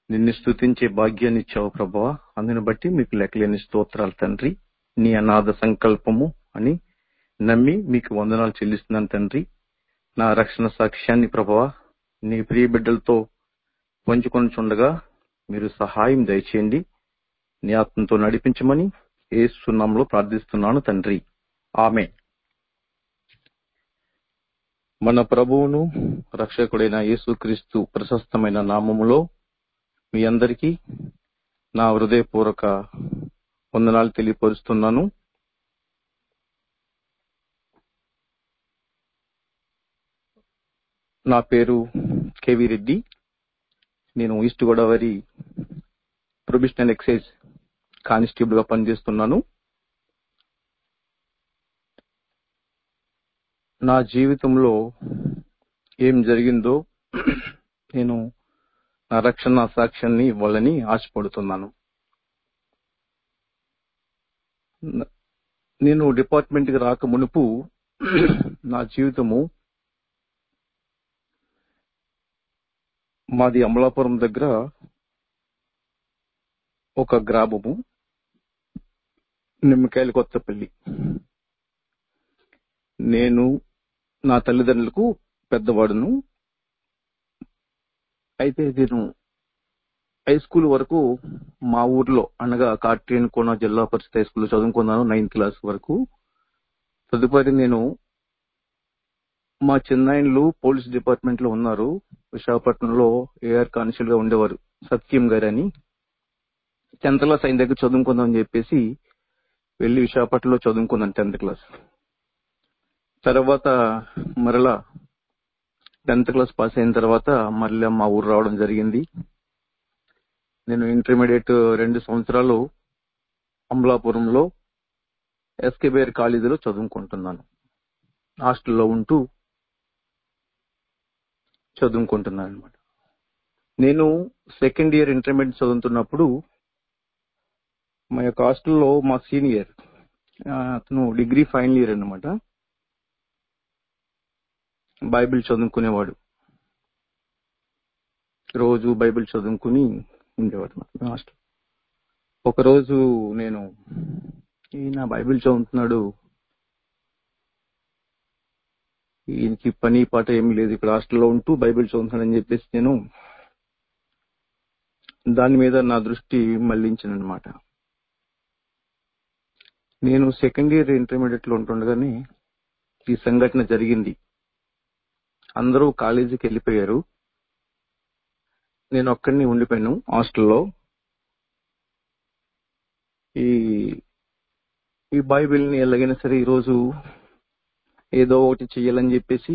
నిన్ను స్తుతించే భాగ్యాన్ని ఇచ్చావు ప్రభా అందుని బట్టి మీకు లెక్కలేని స్తోత్రాలు తండ్రి నీ అనాథ సంకల్పము అని నమ్మి మీకు వందనాలు చెల్లిస్తున్నాను తండ్రి నా రక్షణ సాక్ష్యాన్ని ప్రభా నీ ప్రియ బిడ్డలతో పంచుకొని చుండగా మీరు సహాయం దయచేయండి నీ ఆత్మతో నడిపించమని ఏ సున్నంలో ప్రార్థిస్తున్నాను తండ్రి ఆమె మన ప్రభువును రక్షకుడైన యేసుక్రీస్తు ప్రశస్తమైన నామములో మీ అందరికీ నా హృదయపూర్వక వందనాలు తెలియపరుస్తున్నాను నా పేరు కేవి రెడ్డి నేను east Godavari probational excise constable గా పనిచేస్తున్నాను నా జీవితంలో ఏం జరిగిందో నేను నా రక్షణ సాక్ష్యాన్ని ఇవ్వాలని ఆశపడుతున్నాను నేను డిపార్ట్మెంట్ కి రాక మునుపు నా జీవితము మాది అమలాపురం దగ్గర ఒక గ్రామము నిమ్మకాయల కొత్తపల్లి నేను నా తల్లిదండ్రులకు పెద్దవాడును అయితే నేను హై స్కూల్ వరకు మా ఊర్లో అనగా కార్టియన్ కోన జిల్లా పరిషత్ హై స్కూల్లో చదువుకున్నాను నైన్త్ క్లాస్ వరకు తదుపరి నేను మా చిన్నాయన్లు పోలీస్ డిపార్ట్మెంట్ లో ఉన్నారు విశాఖపట్నంలో ఏఆర్ కానిస్టేబుల్ గా ఉండేవారు సత్యం గారు అని టెన్త్ క్లాస్ అయిన దగ్గర చదువుకుందాం అని చెప్పేసి వెళ్ళి విశాఖపట్నంలో చదువుకున్నాను టెన్త్ క్లాస్ తర్వాత మరలా టెన్త్ క్లాస్ పాస్ అయిన తర్వాత మరలా మా ఊరు రావడం జరిగింది నేను ఇంటర్మీడియట్ రెండు సంవత్సరాలు అమలాపురంలో ఎస్కేబిఆర్ కాలేజీలో చదువుకుంటున్నాను హాస్టల్లో ఉంటూ చదువుకుంటున్నాను అనమాట నేను సెకండ్ ఇయర్ ఇంటర్మీడియట్ చదువుతున్నప్పుడు మా యొక్క హాస్టల్లో మా సీనియర్ అతను డిగ్రీ ఫైనల్ ఇయర్ అనమాట బైబిల్ చదువుకునేవాడు రోజు బైబిల్ చదువుకుని ఉండేవాడు హాస్టల్ ఒకరోజు నేను ఈయన బైబిల్ చదువుతున్నాడు ఈయనకి పని పాట ఏమీ లేదు ఇక్కడ హాస్టల్లో ఉంటూ బైబిల్ చదువుతున్నాడని చెప్పేసి నేను దాని మీద నా దృష్టి మళ్లించాను అనమాట నేను సెకండ్ ఇయర్ ఇంటర్మీడియట్ లో ఉంటుండగానే ఈ సంఘటన జరిగింది అందరూ కాలేజీకి వెళ్ళిపోయారు నేను ఒక్కడిని ఉండిపోయాను హాస్టల్లో ఈ ఈ బైబిల్ని ఎలాగైనా సరే ఈరోజు ఏదో ఒకటి చెయ్యాలని చెప్పేసి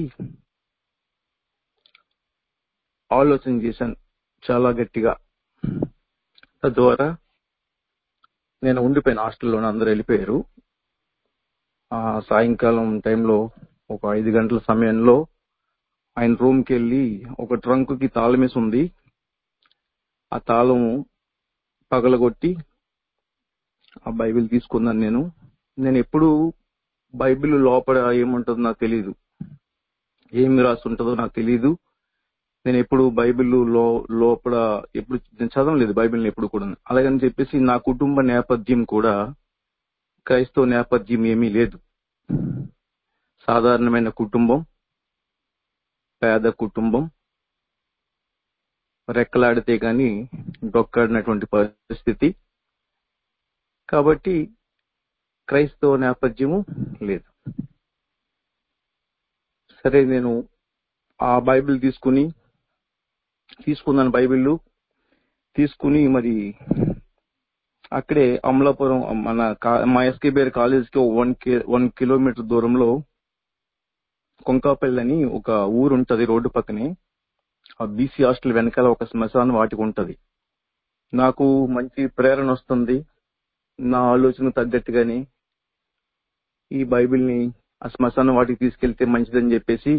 ఆలోచన చేశాను చాలా గట్టిగా తద్వారా నేను ఉండిపోయాను హాస్టల్లోనే అందరూ వెళ్ళిపోయారు ఆ సాయంకాలం టైంలో ఒక ఐదు గంటల సమయంలో ఆయన రూమ్కి వెళ్ళి ఒక ట్రంక్కి తాళం వేసి ఉంది ఆ తాళం పగలగొట్టి ఆ బైబిల్ తీసుకున్నాను నేను నేను ఎప్పుడు బైబిల్ లోపల ఏముంటుందో నాకు తెలియదు ఏమి రాసి ఉంటుందో నాకు తెలియదు నేను ఎప్పుడు బైబిల్ లో లోపల ఎప్పుడు నేను చదవలేదు బైబిల్ని ఎప్పుడు కూడా అలాగని చెప్పేసి నా కుటుంబ నేపథ్యం కూడా క్రైస్తవ నేపథ్యం ఏమీ లేదు సాధారణమైన కుటుంబం పేద కుటుంబం రెక్కలాడితే గాని డొక్కాడినటువంటి పరిస్థితి కాబట్టి క్రైస్తవ నేపథ్యము లేదు సరే నేను ఆ బైబిల్ తీసుకుని తీసుకున్నాను బైబిల్ తీసుకుని మరి అక్కడే అమలాపురం మన మా ఎస్కేబిఆర్ కాలేజ్కి వన్ వన్ కిలోమీటర్ దూరంలో కొంకాపల్లి అని ఒక ఊరు ఉంటది రోడ్డు పక్కనే ఆ బీసీ హాస్టల్ వెనకాల ఒక శ్మశానం వాటికి ఉంటది నాకు మంచి ప్రేరణ వస్తుంది నా ఆలోచన తగ్గట్టుగానే ఈ బైబిల్ని ఆ శ్మశానం వాటికి తీసుకెళ్తే మంచిదని చెప్పేసి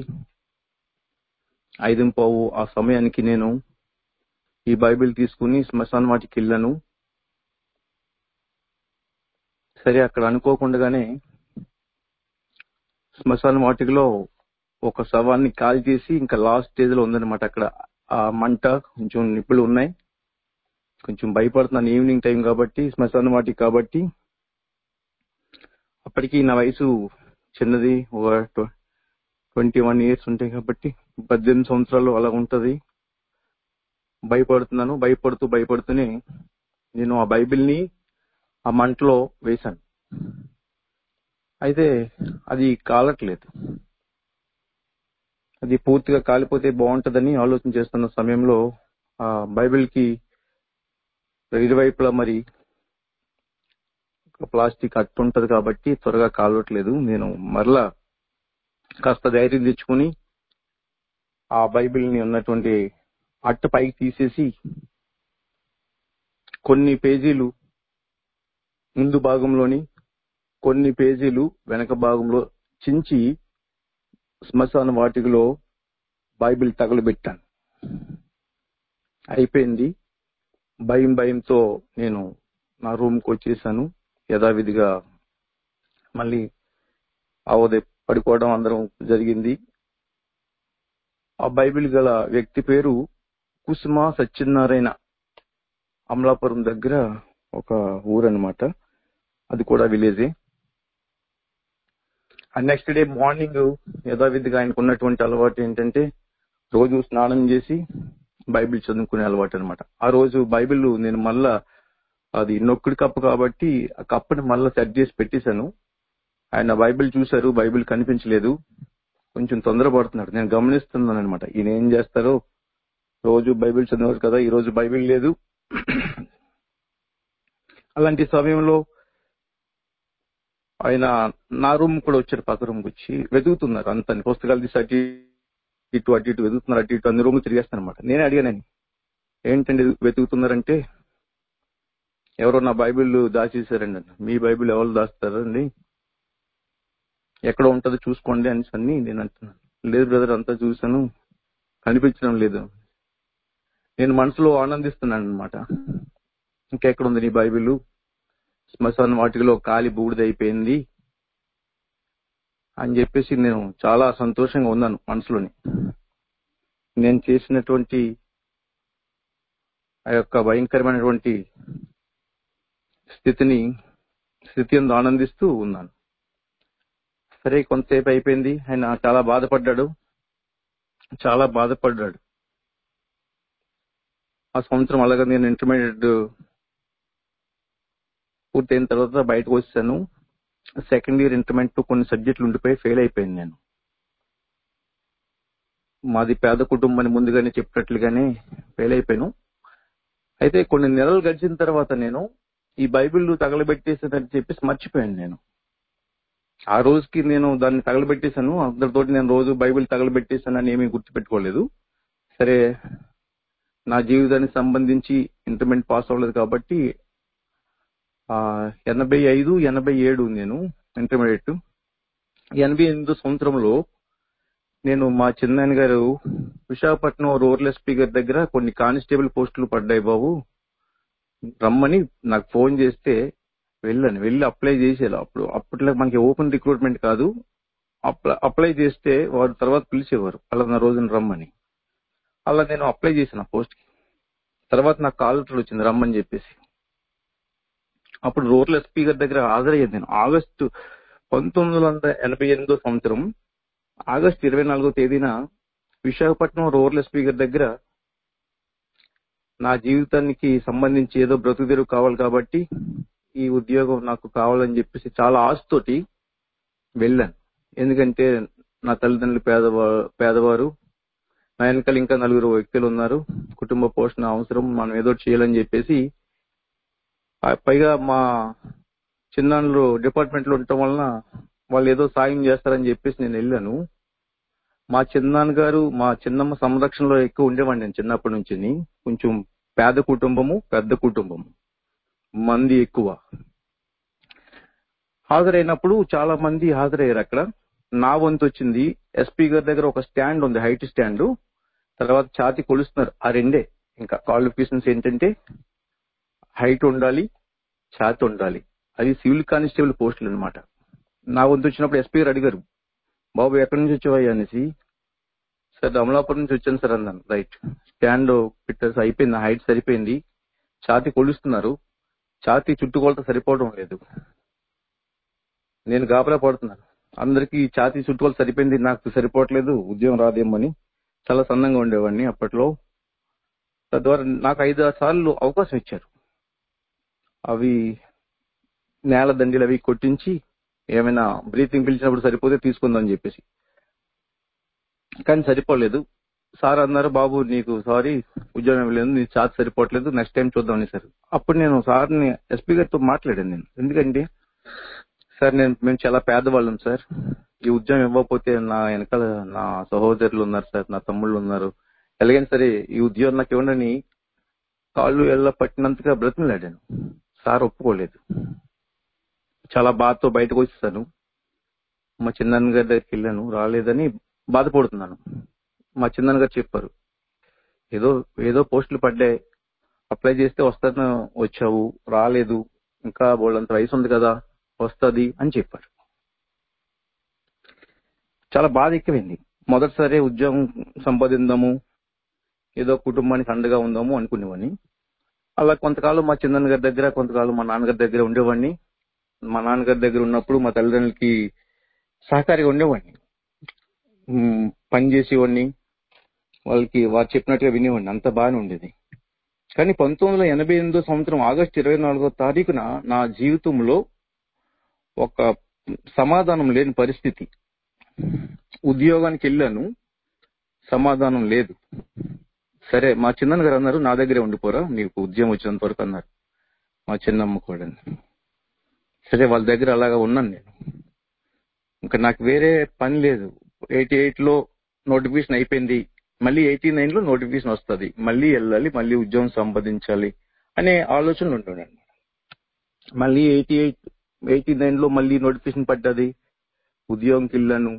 ఐదు పావు ఆ సమయానికి నేను ఈ బైబిల్ తీసుకుని శ్మశానం వాటికి వెళ్ళాను సరే అక్కడ అనుకోకుండానే శ్మశాన వాటికలో ఒక శవాన్ని కాల్ చేసి ఇంకా లాస్ట్ స్టేజ్ లో ఉందన్నమాట అక్కడ ఆ మంట కొంచెం నిప్పులు ఉన్నాయి కొంచెం భయపడుతున్నాను ఈవినింగ్ టైం కాబట్టి శ్మశాన వాటికి కాబట్టి అప్పటికి నా వయసు చిన్నది ఒక ట్వంటీ వన్ ఇయర్స్ ఉంటాయి కాబట్టి పద్దెనిమిది సంవత్సరాలు అలా ఉంటది భయపడుతున్నాను భయపడుతూ భయపడుతూనే నేను ఆ బైబిల్ని ఆ మంటలో వేశాను అయితే అది కాలట్లేదు అది పూర్తిగా కాలిపోతే బాగుంటదని ఆలోచన చేస్తున్న సమయంలో ఆ బైబిల్ కి ఇరువైపులా మరి ఒక ప్లాస్టిక్ అట్టు ఉంటది కాబట్టి త్వరగా కాలవట్లేదు నేను మరలా కాస్త ధైర్యం తెచ్చుకుని ఆ బైబిల్ ని ఉన్నటువంటి అట్ట పైకి తీసేసి కొన్ని పేజీలు ముందు భాగంలోని కొన్ని పేజీలు వెనక భాగంలో చించి శ్మశాన వాటికలో బైబిల్ తగలబెట్టాను అయిపోయింది భయం భయంతో నేను నా రూమ్కి వచ్చేసాను యథావిధిగా మళ్ళీ అవదే పడుకోవడం అందరం జరిగింది ఆ బైబిల్ గల వ్యక్తి పేరు కుసుమ సత్యనారాయణ అమలాపురం దగ్గర ఒక ఊరన్నమాట అది కూడా విలేజే ఆ నెక్స్ట్ డే మార్నింగ్ యథావిధిగా ఆయనకు ఉన్నటువంటి అలవాటు ఏంటంటే రోజు స్నానం చేసి బైబిల్ చదువుకునే అలవాటు అనమాట ఆ రోజు బైబిల్ నేను మళ్ళా అది నొక్కుడు కప్పు కాబట్టి ఆ కప్పుని మళ్ళా సెట్ చేసి పెట్టేశాను ఆయన బైబిల్ చూశారు బైబిల్ కనిపించలేదు కొంచెం తొందరపడుతున్నాడు నేను గమనిస్తున్నాను అనమాట ఈయన ఏం చేస్తారో రోజు బైబిల్ చదివారు కదా ఈ రోజు బైబిల్ లేదు అలాంటి సమయంలో ఆయన నా రూమ్ కూడా వచ్చారు పక్క రూమ్కి వచ్చి వెతుకుతున్నారు అంత పుస్తకాలు తీసి అటు ఇటు అటు ఇటు వెతుకుతున్నారు అటు ఇటు అన్ని రూమ్లు తిరిగేస్తాను అనమాట నేనే అడిగాను ఏంటండి వెతుకుతున్నారంటే ఎవరో నా బైబిల్ దాచేసారండి అన్న మీ బైబిల్ ఎవరు దాస్తారండి ఎక్కడ ఉంటుందో చూసుకోండి అని అన్ని నేను అంటున్నాను లేదు బ్రదర్ అంతా చూశాను కనిపించడం లేదు నేను మనసులో ఆనందిస్తున్నాను అనమాట ఇంకెక్కడ ఉంది నీ బైబిల్ శ్మశాన వాటికలో కాలి బూడిదైపోయింది అని చెప్పేసి నేను చాలా సంతోషంగా ఉన్నాను మనసులోని నేను చేసినటువంటి ఆ యొక్క భయంకరమైనటువంటి స్థితిని స్థితి అందు ఆనందిస్తూ ఉన్నాను సరే కొంతసేపు అయిపోయింది ఆయన చాలా బాధపడ్డాడు చాలా బాధపడ్డాడు ఆ సంవత్సరం అలాగే నేను ఇంటర్మీడియట్ పూర్తయిన తర్వాత బయటకు వచ్చాను సెకండ్ ఇయర్ ఇంటర్మీడియట్ కొన్ని సబ్జెక్టులు ఉండిపోయి ఫెయిల్ అయిపోయాను నేను మాది పేద కుటుంబాన్ని ముందుగానే చెప్పినట్లుగానే ఫెయిల్ అయిపోయాను అయితే కొన్ని నెలలు గడిచిన తర్వాత నేను ఈ బైబిల్ తగలబెట్టేసానని చెప్పేసి మర్చిపోయాను నేను ఆ రోజుకి నేను దాన్ని తగలబెట్టేశాను అందరితోటి నేను రోజు బైబిల్ తగలబెట్టేశానని ఏమీ గుర్తుపెట్టుకోలేదు సరే నా జీవితానికి సంబంధించి ఇంటర్మీడియట్ పాస్ అవ్వలేదు కాబట్టి ఆ ఎనభై ఐదు ఎనభై ఏడు నేను ఇంటర్మీడియట్ ఎనభై ఎనిమిది సంవత్సరంలో నేను మా చిన్నాయన గారు విశాఖపట్నం రూరల్ ఎస్పీ గారి దగ్గర కొన్ని కానిస్టేబుల్ పోస్టులు పడ్డాయి బాబు రమ్మని నాకు ఫోన్ చేస్తే వెళ్ళాను వెళ్ళి అప్లై చేసేలా అప్పుడు అప్పట్లో మనకి ఓపెన్ రిక్రూట్మెంట్ కాదు అప్లై చేస్తే వారు తర్వాత పిలిచేవారు అలా నా రోజున రమ్మని అలా నేను అప్లై చేశాను ఆ పోస్ట్ కి తర్వాత నాకు కాల్ లెటర్ వచ్చింది రమ్మని చెప్పేసి అప్పుడు రూరల్ ఎస్పీ గారి దగ్గర హాజరయ్యాను నేను ఆగస్టు పంతొమ్మిది వందల ఎనభై ఎనిమిదో సంవత్సరం ఆగస్టు ఇరవై నాలుగో తేదీన విశాఖపట్నం రూరల్ ఎస్పీ గారి దగ్గర నా జీవితానికి సంబంధించి ఏదో బ్రతుకుదెరువు కావాలి కాబట్టి ఈ ఉద్యోగం నాకు కావాలని చెప్పేసి చాలా ఆశతోటి వెళ్ళాను ఎందుకంటే నా తల్లిదండ్రులు పేదవా పేదవారు నా వెనకాల ఇంకా నలుగురు వ్యక్తులు ఉన్నారు కుటుంబ పోషణ అవసరం మనం ఏదో చేయాలని చెప్పేసి పైగా మా చిన్నాన్నలు డిపార్ట్మెంట్ లో ఉండటం వలన వాళ్ళు ఏదో సాయం చేస్తారని చెప్పేసి నేను వెళ్ళాను మా చిన్నాన్న గారు మా చిన్నమ్మ సంరక్షణలో ఎక్కువ ఉండేవాడిని నేను చిన్నప్పటి నుంచి కొంచెం పేద కుటుంబము పెద్ద కుటుంబము మంది ఎక్కువ హాజరైనప్పుడు చాలా మంది హాజరయ్యారు అక్కడ నా వంతు వచ్చింది ఎస్పీ గారి దగ్గర ఒక స్టాండ్ ఉంది హైట్ స్టాండ్ తర్వాత ఛాతి కొలుస్తున్నారు ఆ రెండే ఇంకా క్వాలిఫికేషన్స్ ఏంటంటే హైట్ ఉండాలి ఛాతి ఉండాలి అది సివిల్ కానిస్టేబుల్ పోస్టులు అనమాట నా వంతు వచ్చినప్పుడు ఎస్పీ గారు అడిగారు బాబు ఎక్కడి నుంచి వచ్చావయ్యా అనేసి సార్ అమలాపురం నుంచి వచ్చాను సార్ అన్నాను రైట్ స్టాండ్ పెట్టేసి అయిపోయింది హైట్ సరిపోయింది ఛాతి కొలుస్తున్నారు ఛాతి చుట్టుకొలత సరిపోవడం లేదు నేను గాబరా పడుతున్నాను అందరికీ ఈ ఛాతీ చుట్టుకొలత సరిపోయింది నాకు సరిపోవట్లేదు ఉద్యోగం రాదేమని చాలా సన్నంగా ఉండేవాడిని అప్పట్లో తద్వారా నాకు ఐదు ఆరు సార్లు అవకాశం ఇచ్చారు అవి నేల దండీలు అవి కొట్టించి ఏమైనా బ్రీతింగ్ పిలిచినప్పుడు సరిపోతే తీసుకుందాం అని చెప్పేసి కానీ సరిపోలేదు సార్ అన్నారు బాబు నీకు సారీ ఉద్యోగం లేదు నీ ఛార్జ్ సరిపోవట్లేదు నెక్స్ట్ టైం చూద్దాం సార్ అప్పుడు నేను సార్ని ఎస్పీ గారితో మాట్లాడాను నేను ఎందుకంటే సార్ నేను మేము చాలా పేదవాళ్ళం సార్ ఈ ఉద్యోగం ఇవ్వకపోతే నా వెనకాల నా సహోదరులు ఉన్నారు సార్ నా తమ్ముళ్ళు ఉన్నారు ఎలాగైనా సరే ఈ ఉద్యోగం నాకు ఇవ్వండి కాళ్ళు ఎల్ల పట్టినంతగా బ్రతిమలాడాను సార్ ఒప్పుకోలేదు చాలా బాధతో బయటకు వచ్చేసాను మా చిన్నాన్న గారి దగ్గరికి వెళ్ళాను రాలేదని బాధపడుతున్నాను మా చిన్నాన్న గారు చెప్పారు ఏదో ఏదో పోస్టులు పడ్డాయి అప్లై చేస్తే వస్తాను వచ్చావు రాలేదు ఇంకా వాళ్ళంత వయసు ఉంది కదా వస్తుంది అని చెప్పారు చాలా బాధ ఎక్కువైంది మొదటిసారి ఉద్యోగం సంపాదిందాము ఏదో కుటుంబానికి అండగా ఉందాము అనుకునేవాడిని అలా కొంతకాలం మా చిన్నన్న గారి దగ్గర కొంతకాలం మా నాన్నగారి దగ్గర ఉండేవాడిని మా నాన్నగారి దగ్గర ఉన్నప్పుడు మా తల్లిదండ్రులకి సహకారిగా ఉండేవాడిని ఉమ్, పని చేసేవాడిని వాళ్ళకి వారు చెప్పినట్టుగా వినేవాడిని అంత బాగానే ఉండేది కానీ పంతొమ్మిది వందల ఎనభై ఎనిమిదో సంవత్సరం ఆగస్టు ఇరవై నాలుగో తారీఖున నా జీవితంలో ఒక సమాధానం లేని పరిస్థితి ఉద్యోగానికి వెళ్ళాను సమాధానం లేదు సరే మా చిన్నన్న గారు అన్నారు నా దగ్గరే ఉండిపోరా నీకు ఉద్యోగం వచ్చినంత వరకు అన్నారు మా చిన్నమ్మ కూడా సరే వాళ్ళ దగ్గర అలాగా ఉన్నాను నేను ఇంకా నాకు వేరే పని లేదు ఎయిటీ ఎయిట్ లో నోటిఫికేషన్ అయిపోయింది మళ్ళీ ఎయిటీ నైన్ లో నోటిఫికేషన్ వస్తుంది మళ్ళీ వెళ్ళాలి మళ్ళీ ఉద్యోగం సంపాదించాలి అనే ఆలోచనలు ఉంటుండండి మళ్ళీ ఎయిటీ ఎయిట్ ఎయిటీ నైన్ లో మళ్ళీ నోటిఫికేషన్ పడ్డది ఉద్యోగంకి వెళ్ళాను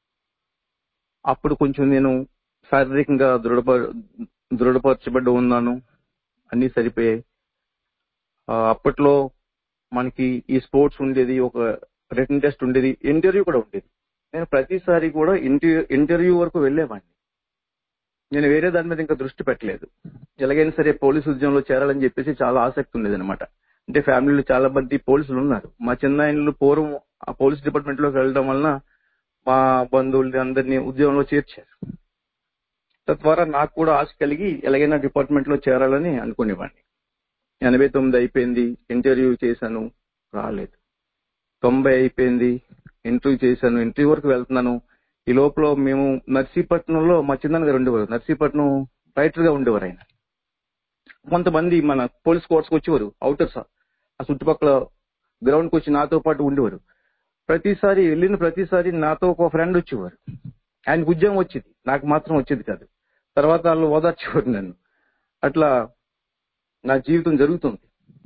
అప్పుడు కొంచెం నేను శారీరకంగా దృఢప దృఢపరచబడి ఉన్నాను అన్ని సరిపోయాయి ఆ, అప్పట్లో మనకి ఈ స్పోర్ట్స్ ఉండేది ఒక రిటర్న్ టెస్ట్ ఉండేది ఇంటర్వ్యూ కూడా ఉండేది నేను ప్రతిసారి కూడా ఇంటర్వ్యూ ఇంటర్వ్యూ వరకు వెళ్ళేవాడిని నేను వేరే దాని మీద ఇంకా దృష్టి పెట్టలేదు ఎలాగైనా సరే పోలీసు ఉద్యోగంలో చేరాలని చెప్పేసి చాలా ఆసక్తి ఉండేది అనమాట అంటే ఫ్యామిలీలో చాలా మంది పోలీసులు ఉన్నారు మా చిన్నాయనలు పూర్వం ఆ పోలీస్ డిపార్ట్మెంట్ లోకి వెళ్ళడం వలన మా బంధువుల్ని అందరినీ ఉద్యోగంలో చేర్చారు తద్వారా నాకు కూడా ఆశ కలిగి ఎలాగైనా డిపార్ట్మెంట్ లో చేరాలని అనుకునేవాడిని ఎనభై తొమ్మిది అయిపోయింది ఇంటర్వ్యూ చేశాను రాలేదు తొంభై అయిపోయింది ఇంటర్వ్యూ చేశాను ఇంటర్వ్యూ వరకు వెళ్తున్నాను ఈ లోపల మేము నర్సీపట్నంలో మా చిన్న గారు ఉండేవారు నర్సీపట్నం రైటర్ గా ఉండేవారు ఆయన కొంతమంది మన పోలీస్ కోర్ట్స్ వచ్చేవారు అవుటర్స్ ఆ చుట్టుపక్కల గ్రౌండ్ కి వచ్చి నాతో పాటు ఉండేవారు ప్రతిసారి వెళ్ళిన ప్రతిసారి నాతో ఒక ఫ్రెండ్ వచ్చేవారు ఆయనకు ఉద్యోగం వచ్చేది నాకు మాత్రం వచ్చేది కాదు తర్వాత వాళ్ళు ఓదార్చేవారు నన్ను అట్లా నా జీవితం జరుగుతుంది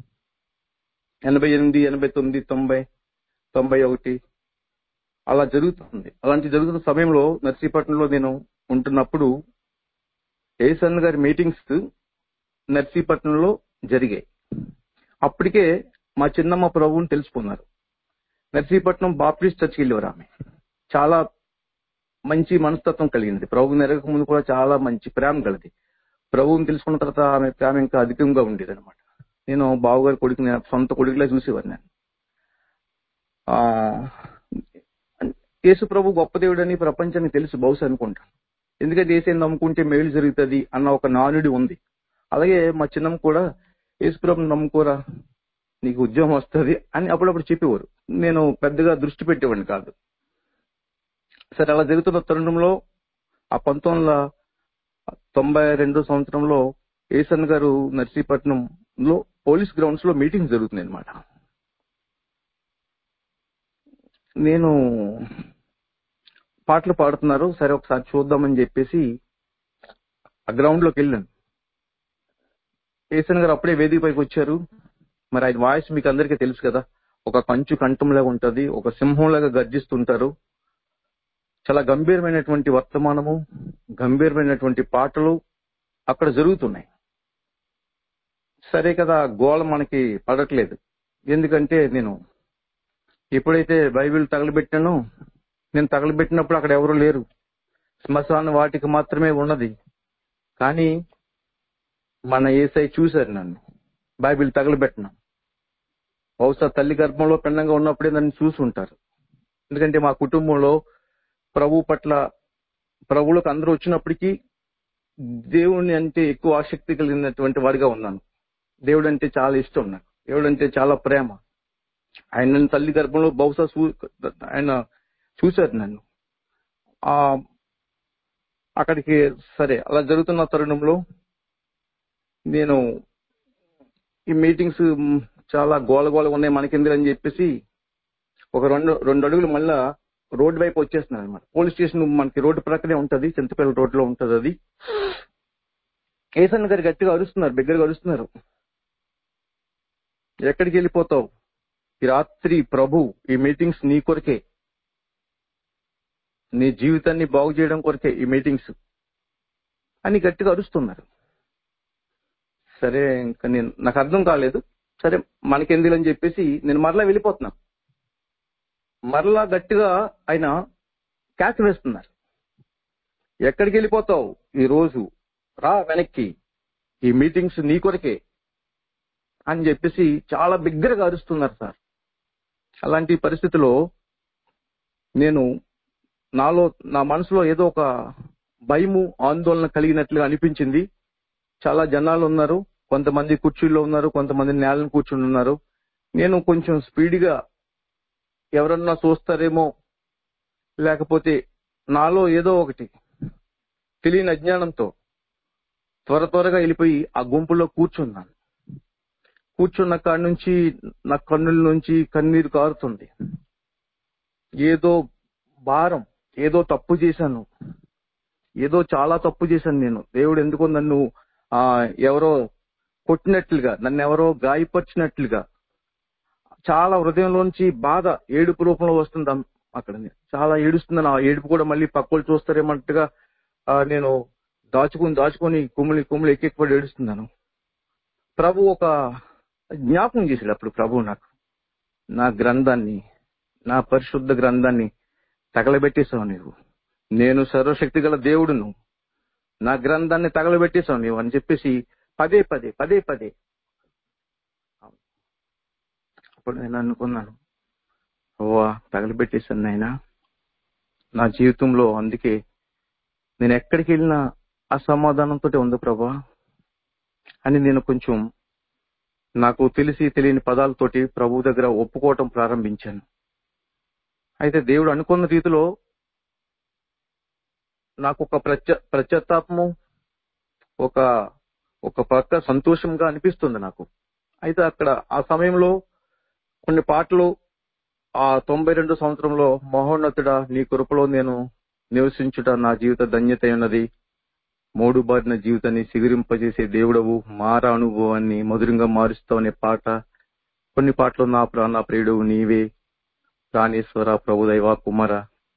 ఎనభై ఎనిమిది ఎనభై తొమ్మిది తొంభై తొంభై ఒకటి అలా జరుగుతుంది అలాంటి జరుగుతున్న సమయంలో నర్సీపట్నంలో నేను ఉంటున్నప్పుడు ఏసన్ గారి మీటింగ్స్ నర్సీపట్నంలో జరిగాయి అప్పటికే మా చిన్నమ్మ ప్రభువుని తెలుసుకున్నారు నర్సీపట్నం బాప్టిస్ట్ చర్చికి వెళ్ళేవారు ఆమె చాలా మంచి మనస్తత్వం కలిగింది ప్రభు నెరగక ముందు కూడా చాలా మంచి ప్రేమ కలది ప్రభువుని తెలుసుకున్న తర్వాత ఆమె ప్రేమ ఇంకా అధికంగా ఉండేది అనమాట నేను బావగారి కొడుకుని సొంత కొడుకులా చూసేవారు నేను ఆ యేసు ప్రభు గొప్ప దేవుడని ప్రపంచానికి తెలుసు బహుశా అనుకుంటాను ఎందుకంటే ఏసైని నమ్ముకుంటే మేలు జరుగుతుంది అన్న ఒక నానుడి ఉంది అలాగే మా చిన్నమ్మ కూడా యేసు ప్రభుని నమ్ముకోరా నీకు ఉద్యోగం వస్తుంది అని అప్పుడప్పుడు చెప్పేవారు నేను పెద్దగా దృష్టి పెట్టేవాడిని కాదు సరే అలా జరుగుతున్న తరుణంలో ఆ పంతొమ్మిది వందల తొంభై రెండో సంవత్సరంలో ఏసన్ గారు నర్సీపట్నంలో పోలీస్ గ్రౌండ్స్ లో మీటింగ్ జరుగుతుంది అనమాట నేను పాటలు పాడుతున్నారు సరే ఒకసారి చూద్దామని చెప్పేసి ఆ గ్రౌండ్ లోకి వెళ్ళాను ఏసన్ గారు అప్పుడే వేదిక పైకి వచ్చారు మరి ఆయన వాయిస్ మీకు అందరికీ తెలుసు కదా ఒక కంచు కంఠంలాగా ఉంటది ఒక సింహంలాగా గర్జిస్తుంటారు చాలా గంభీరమైనటువంటి వర్తమానము గంభీరమైనటువంటి పాటలు అక్కడ జరుగుతున్నాయి సరే కదా గోళ మనకి పడట్లేదు ఎందుకంటే నేను ఎప్పుడైతే బైబిల్ తగలబెట్టానో నేను తగలబెట్టినప్పుడు అక్కడ ఎవరు లేరు శ్మశాన వాటికి మాత్రమే ఉన్నది కానీ మన ఏసై చూశారు నన్ను బైబిల్ తగలబెట్టను బహుశా తల్లి గర్భంలో పెన్నంగా ఉన్నప్పుడే నన్ను చూసి ఉంటారు ఎందుకంటే మా కుటుంబంలో ప్రభు పట్ల ప్రభువులకు అందరూ వచ్చినప్పటికీ దేవుని అంటే ఎక్కువ ఆసక్తి కలిగినటువంటి వాడిగా ఉన్నాను దేవుడు అంటే చాలా ఇష్టం నాకు దేవుడు అంటే చాలా ప్రేమ ఆయన నన్ను తల్లి గర్భంలో బహుశా చూ ఆయన చూశారు నన్ను ఆ అక్కడికి సరే అలా జరుగుతున్న తరుణంలో నేను ఈ మీటింగ్స్ మ్, చాలా గోల గోల ఉన్నాయి మనకెందుకని చెప్పేసి ఒక రెండు రెండు అడుగులు మళ్ళా రోడ్డు వైపు వచ్చేస్తున్నాను అనమాట పోలీస్ స్టేషన్ మనకి రోడ్డు ప్రక్కనే ఉంటది చింతపల్లి రోడ్ లో ఉంటది అది కేసన్న గారు గట్టిగా అరుస్తున్నారు బిగ్గరగా అరుస్తున్నారు ఎక్కడికి వెళ్ళిపోతావు ఈ రాత్రి ప్రభు ఈ మీటింగ్స్ నీ కొరకే నీ జీవితాన్ని బాగు చేయడం కొరకే ఈ మీటింగ్స్ అని గట్టిగా అరుస్తున్నారు సరే ఇంకా నేను నాకు అర్థం కాలేదు సరే మనకెందులని చెప్పేసి నేను మరలా వెళ్ళిపోతున్నా మరలా గట్టిగా ఆయన క్యాచ్ వేస్తున్నారు ఎక్కడికి వెళ్ళిపోతావు ఈ రోజు రా వెనక్కి ఈ మీటింగ్స్ నీ కొరకే అని చెప్పేసి చాలా బిగ్గరగా అరుస్తున్నారు సార్ అలాంటి పరిస్థితిలో నేను నాలో నా మనసులో ఏదో ఒక భయము ఆందోళన కలిగినట్లుగా అనిపించింది చాలా జనాలు ఉన్నారు కొంతమంది కుర్చీల్లో ఉన్నారు కొంతమంది నేలను కూర్చుని ఉన్నారు నేను కొంచెం స్పీడ్గా ఎవరన్నా చూస్తారేమో లేకపోతే నాలో ఏదో ఒకటి తెలియని అజ్ఞానంతో త్వర త్వరగా వెళ్ళిపోయి ఆ గుంపులో కూర్చున్నాను కూర్చున్న కాడి నుంచి నా కన్నుల నుంచి కన్నీరు కారుతుంది ఏదో భారం ఏదో తప్పు చేశాను ఏదో చాలా తప్పు చేశాను నేను దేవుడు ఎందుకో నన్ను ఆ ఎవరో కొట్టినట్లుగా నన్ను ఎవరో గాయపరిచినట్లుగా చాలా హృదయంలోంచి బాధ ఏడుపు రూపంలో వస్తుంది అమ్- అక్కడ నేను చాలా ఏడుస్తున్నాను ఆ ఏడుపు కూడా మళ్ళీ పక్కలు చూస్తారేమన్నట్టుగా ఆ, నేను దాచుకుని దాచుకొని కుమిలి కుమిలి ఎక్కెక్కబడి ఏడుస్తున్నాను ప్రభు ఒక జ్ఞాపకం చేశాడు అప్పుడు ప్రభు నాకు నా గ్రంథాన్ని నా పరిశుద్ధ గ్రంథాన్ని తగలబెట్టేశావు నీవు నేను సర్వశక్తి గల దేవుడును నా గ్రంథాన్ని తగలబెట్టేశావు నీవు అని చెప్పేసి పదే పదే పదే పదే అప్పుడు నేను అనుకున్నాను ఓవా తగలబెట్టేశాను నాయనా నా జీవితంలో అందుకే నేను ఎక్కడికి వెళ్ళినా అసమాధానంతో ఉంది ప్రభా అని నేను కొంచెం నాకు తెలిసి తెలియని పదాలతోటి ప్రభు దగ్గర ఒప్పుకోవటం ప్రారంభించాను అయితే దేవుడు అనుకున్న రీతిలో నాకు ఒక ప్రత్య ప్రత్యత్తాపము ఒక ఒక పక్క సంతోషంగా అనిపిస్తుంది నాకు అయితే అక్కడ ఆ సమయంలో కొన్ని పాటలు ఆ తొంభై రెండు సంవత్సరంలో మహోన్నతుడా నీ కృపలో నేను నివసించుట నా జీవిత ధన్యత ఉన్నది మూడు బారిన జీవితాన్ని సిగురింపజేసే దేవుడవు మారా అనుభవాన్ని మధురంగా మారుస్తావు అనే పాట కొన్ని పాటలు నా ప్రాణ ప్రియుడు నీవే ప్రాణేశ్వర ప్రభుదైవ కుమార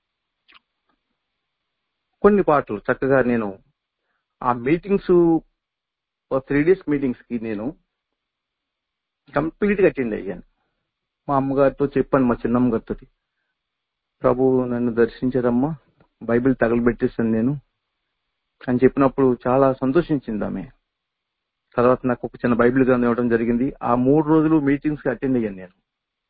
కొన్ని పాటలు చక్కగా నేను ఆ మీటింగ్స్ త్రీ డేస్ మీటింగ్స్ కి నేను కంప్లీట్ గా అటెండ్ అయ్యాను మా అమ్మగారితో చెప్పాను మా చిన్నమ్మ గారితో ప్రభు నన్ను దర్శించారమ్మా బైబిల్ తగలబెట్టేశాను నేను అని చెప్పినప్పుడు చాలా సంతోషించింది ఆమె తర్వాత నాకు ఒక చిన్న బైబిల్ గ్రంథం ఇవ్వడం జరిగింది ఆ మూడు రోజులు మీటింగ్స్ కి అటెండ్ అయ్యాను నేను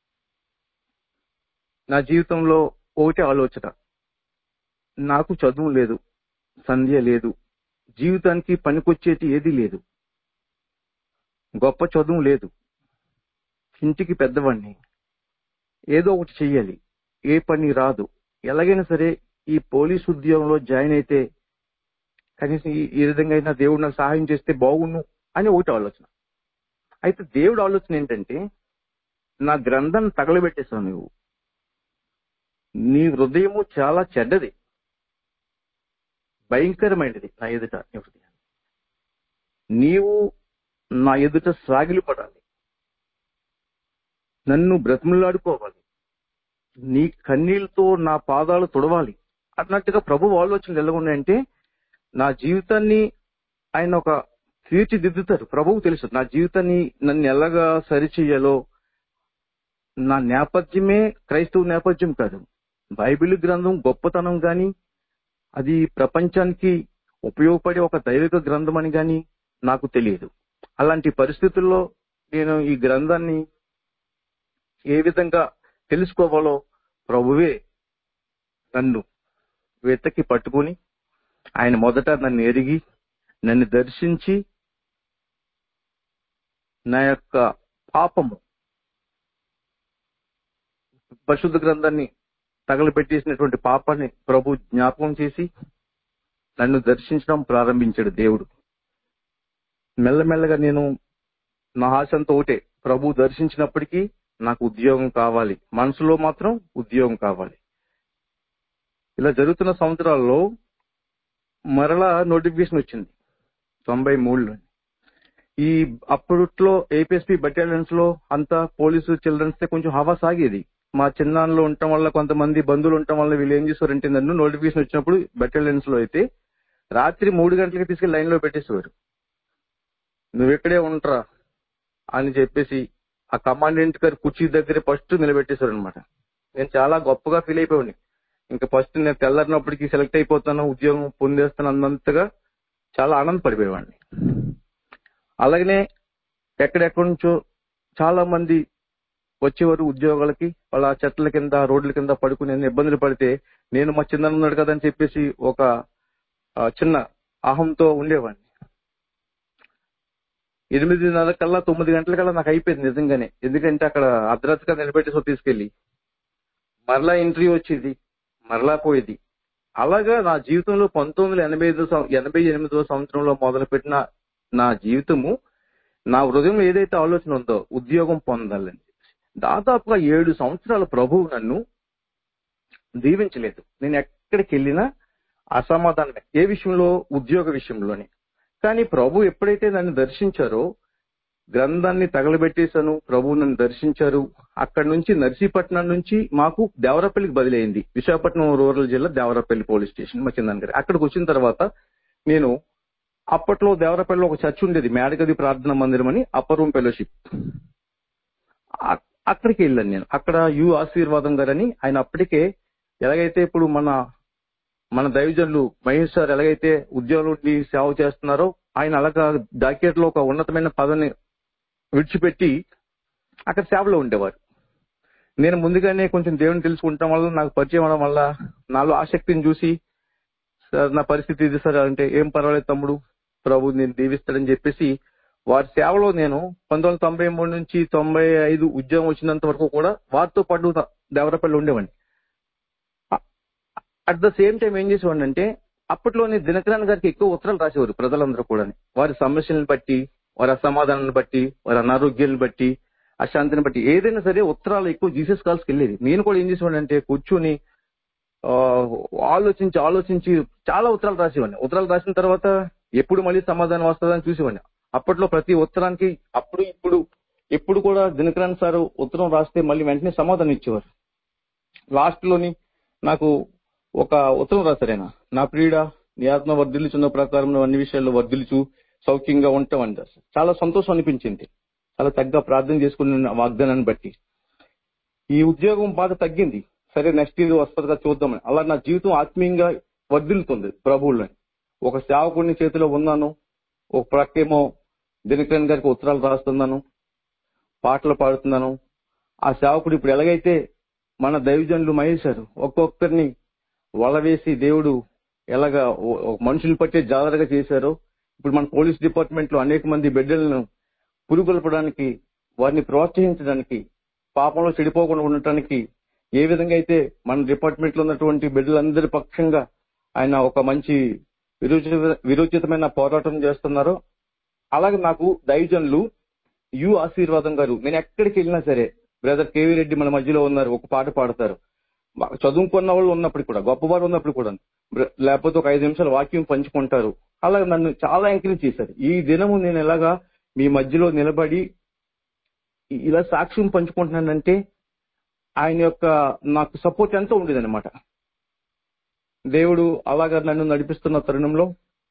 నా జీవితంలో ఒకటే ఆలోచన నాకు చదువు లేదు సంధ్య లేదు జీవితానికి పనికొచ్చేటి ఏదీ లేదు గొప్ప చదువు లేదు ఇంటికి పెద్దవాణ్ణి ఏదో ఒకటి చెయ్యాలి ఏ పని రాదు ఎలాగైనా సరే ఈ పోలీస్ ఉద్యోగంలో జాయిన్ అయితే కనీసం ఈ- ఈ విధంగా అయినా దేవుడు నాకు సహాయం చేస్తే బాగుండు అని ఒకటి ఆలోచన అయితే దేవుడు ఆలోచన ఏంటంటే నా గ్రంథం తగలబెట్టేశావు నువ్వు నీ హృదయము చాలా చెడ్డది భయంకరమైనది నా ఎదుట నీ హృదయం నీవు నా ఎదుట సాగిలి పడాలి నన్ను బ్రతిమలాడుకోవాలి నీ కన్నీళ్లతో నా పాదాలు తుడవాలి అన్నట్టుగా ప్రభు ఆలోచనలు ఎలా ఉన్నాయంటే నా జీవితాన్ని ఆయన ఒక తీర్చిదిద్దుతారు ప్రభువు తెలుసు నా జీవితాన్ని నన్ను ఎలాగా సరిచేయాలో నా నేపథ్యమే క్రైస్తవ నేపథ్యం కాదు బైబిల్ గ్రంథం గొప్పతనం గాని అది ప్రపంచానికి ఉపయోగపడే ఒక దైవిక గ్రంథం అని గాని నాకు తెలియదు అలాంటి పరిస్థితుల్లో నేను ఈ గ్రంథాన్ని ఏ విధంగా తెలుసుకోవాలో ప్రభువే నన్ను వెతకి పట్టుకుని ఆయన మొదట నన్ను ఎరిగి నన్ను దర్శించి నా యొక్క పాపము పరిశుద్ధ గ్రంథాన్ని తగలబెట్టేసినటువంటి పాపాన్ని ప్రభు జ్ఞాపకం చేసి నన్ను దర్శించడం ప్రారంభించాడు దేవుడు మెల్లమెల్లగా నేను నా ఆశంతో ఒకటే ప్రభు దర్శించినప్పటికీ నాకు ఉద్యోగం కావాలి మనసులో మాత్రం ఉద్యోగం కావాలి ఇలా జరుగుతున్న సంవత్సరాల్లో మరలా నోటిఫికేషన్ వచ్చింది తొంభై మూడులో ఈ అప్పట్లో ఏపీఎస్పీ బటాలియన్స్ లో అంతా పోలీసు చిల్డ్రన్స్ కొంచెం హవా సాగేది మా చిన్నాన్నలో ఉండటం వల్ల కొంతమంది బంధువులు ఉండటం వల్ల వీళ్ళు ఏం చేశారంటే నన్ను నోటిఫికేషన్ వచ్చినప్పుడు బటాలియన్స్ లో అయితే రాత్రి మూడు గంటలకి తీసుకెళ్లి లైన్ లో పెట్టేసేవారు నువ్వు ఇక్కడే ఉంటారా అని చెప్పేసి ఆ కమాండెంట్ గారి కుర్చీ దగ్గర ఫస్ట్ నిలబెట్టేశారు అనమాట నేను చాలా గొప్పగా ఫీల్ అయిపోయాను ఇంకా ఫస్ట్ నేను తెల్లరినప్పటికీ సెలెక్ట్ అయిపోతాను ఉద్యోగం పొందేస్తాను అన్నంతగా చాలా ఆనందపడిపోయేవాడిని అలాగనే ఎక్కడెక్కడి నుంచో చాలా మంది వచ్చేవారు ఉద్యోగాలకి వాళ్ళ చెట్ల కింద రోడ్ల కింద పడుకుని ఎన్ని ఇబ్బందులు పడితే నేను మా చిన్న ఉన్నాడు కదా అని చెప్పేసి ఒక ఆ, చిన్న అహంతో ఉండేవాడిని ఎనిమిదిన్నర కల్లా తొమ్మిది గంటలకల్లా నాకు అయిపోయింది నిజంగానే ఎందుకంటే అక్కడ అర్ధరాత్రిగా నిలబెట్టేసి తీసుకెళ్లి మరలా ఇంటర్వ్యూ వచ్చేది మరలా పోయేది అలాగా నా జీవితంలో పంతొమ్మిది వందల ఎనభై ఐదు సం- ఎనభై ఎనిమిదో సంవత్సరంలో మొదలుపెట్టిన నా జీవితము నా హృదయంలో ఏదైతే ఆలోచన ఉందో ఉద్యోగం పొందాలని దాదాపుగా ఏడు సంవత్సరాల ప్రభువు నన్ను దీవించలేదు నేను ఎక్కడికి వెళ్ళినా అసమాధానమే ఏ విషయంలో ఉద్యోగ విషయంలోనే కానీ ప్రభు ఎప్పుడైతే నన్ను దర్శించారో గ్రంథాన్ని తగలబెట్టేశాను ప్రభు నన్ను దర్శించారు అక్కడి నుంచి నర్సీపట్నం నుంచి మాకు దేవరపల్లికి బదిలైంది విశాఖపట్నం రూరల్ జిల్లా దేవరపల్లి పోలీస్ స్టేషన్ మా కింద అక్కడికి వచ్చిన తర్వాత నేను అప్పట్లో దేవరపల్లిలో ఒక చర్చ్ ఉండేది మేడగది ప్రార్థన మందిరం అని అప్పర్ రూమ్ ఫెలోషిప్ అ- అక్కడికి వెళ్ళాను నేను అక్కడ యు ఆశీర్వాదం గారని ఆయన అప్పటికే ఎలాగైతే ఇప్పుడు మన మన దైవజనులు మహేష్ సార్ ఎలాగైతే ఉద్యోగంలో ఉండి సేవ చేస్తున్నారో ఆయన అలాగా డాక్యుమెంట్ లో ఒక ఉన్నతమైన పదవిని విడిచిపెట్టి అక్కడ సేవలో ఉండేవారు నేను ముందుగానే కొంచెం దేవుని తెలుసుకుంటాం వల్ల నాకు పరిచయం అవడం వల్ల నాలో ఆసక్తిని చూసి సార్ నా పరిస్థితి ఇది సార్ అంటే ఏం పర్వాలేదు తమ్ముడు ప్రభు నేను దీవిస్తాడని చెప్పేసి వారి సేవలో నేను పంతొమ్మిది వందల తొంభై మూడు నుంచి తొంభై ఐదు ఉద్యోగం వచ్చినంత వరకు కూడా వారితో పాటు దేవరపల్లి ఉండేవాడిని అట్ ద సేమ్ టైం ఏం చేసేవాడిని అంటే అప్పట్లోనే దినకరన్ గారికి ఎక్కువ ఉత్తరాలు రాసేవారు ప్రజలందరూ కూడా వారి సమస్యలను బట్టి వారి అసమాధానాన్ని బట్టి వారి అనారోగ్యాలను బట్టి అశాంతిని బట్టి ఏదైనా సరే ఉత్తరాలు ఎక్కువ జీసస్ కాల్స్కి వెళ్ళేది నేను కూడా ఏం చేసేవాడిని అంటే కూర్చుని ఆ, ఆలోచించి ఆలోచించి చాలా ఉత్తరాలు రాసేవాడిని ఉత్తరాలు రాసిన తర్వాత ఎప్పుడు మళ్ళీ సమాధానం వస్తుందని చూసేవాడిని అప్పట్లో ప్రతి ఉత్తరానికి అప్పుడు ఇప్పుడు ఎప్పుడు కూడా దినకరన్ సార్ ఉత్తరం రాస్తే మళ్ళీ వెంటనే సమాధానం ఇచ్చేవారు లాస్ట్ లోని నాకు ఒక ఉత్తరం రాశారు ఆయన నా ప్రియుడ నీ ఆత్మ వర్ధిల్లుచున్న ప్రకారం నువ్వు అన్ని విషయాల్లో వర్ధిల్లుచు సౌఖ్యంగా ఉంటావు అంటారు చాలా సంతోషం అనిపించింది చాలా తగ్గ ప్రార్థన చేసుకున్న వాగ్దానాన్ని బట్టి ఈ ఉద్యోగం బాధ తగ్గింది సరే నెక్స్ట్ ఇది వస్తుందిగా చూద్దామని అలా నా జీవితం ఆత్మీయంగా వర్ధిల్లుతుంది ప్రభువులో ఒక సేవకుడిని చేతిలో ఉన్నాను ఒక ప్రక్కేమో దినకరణ్ గారికి ఉత్తరాలు రాస్తున్నాను పాటలు పాడుతున్నాను ఆ సేవకుడు ఇప్పుడు ఎలాగైతే మన దైవజనులు మహేశారు ఒక్కొక్కరిని వలవేసి దేవుడు ఎలాగా ఓ- ఒక మనుషులు పట్టే జాగ్రత్తగా చేశారో ఇప్పుడు మన పోలీస్ డిపార్ట్మెంట్ లో అనేక మంది బిడ్డలను పురుగొల్పడానికి వారిని ప్రోత్సహించడానికి పాపంలో చెడిపోకుండా ఉండటానికి ఏ విధంగా అయితే మన డిపార్ట్మెంట్ లో ఉన్నటువంటి బిడ్డలందరి పక్షంగా ఆయన ఒక మంచి విరోచిత విరోచితమైన పోరాటం చేస్తున్నారో అలాగే నాకు దైవజనులు యు ఆశీర్వాదం గారు నేను ఎక్కడికి వెళ్ళినా సరే బ్రదర్ కేవీ రెడ్డి మన మధ్యలో ఉన్నారు ఒక పాట పాడతారు బాగా చదువుకున్న వాళ్ళు ఉన్నప్పుడు కూడా గొప్పవారు ఉన్నప్పుడు కూడా బ్ర- లేకపోతే ఒక ఐదు నిమిషాలు వాక్యం పంచుకుంటారు అలాగే నన్ను చాలా ఎంకరేజ్ చేశారు ఈ దినము నేను ఎలాగా మీ మధ్యలో నిలబడి ఇ- ఇలా సాక్ష్యం పంచుకుంటున్నానంటే ఆయన యొక్క నాకు సపోర్ట్ ఎంతో ఉండేది అనమాట దేవుడు అలాగా నన్ను నడిపిస్తున్న తరుణంలో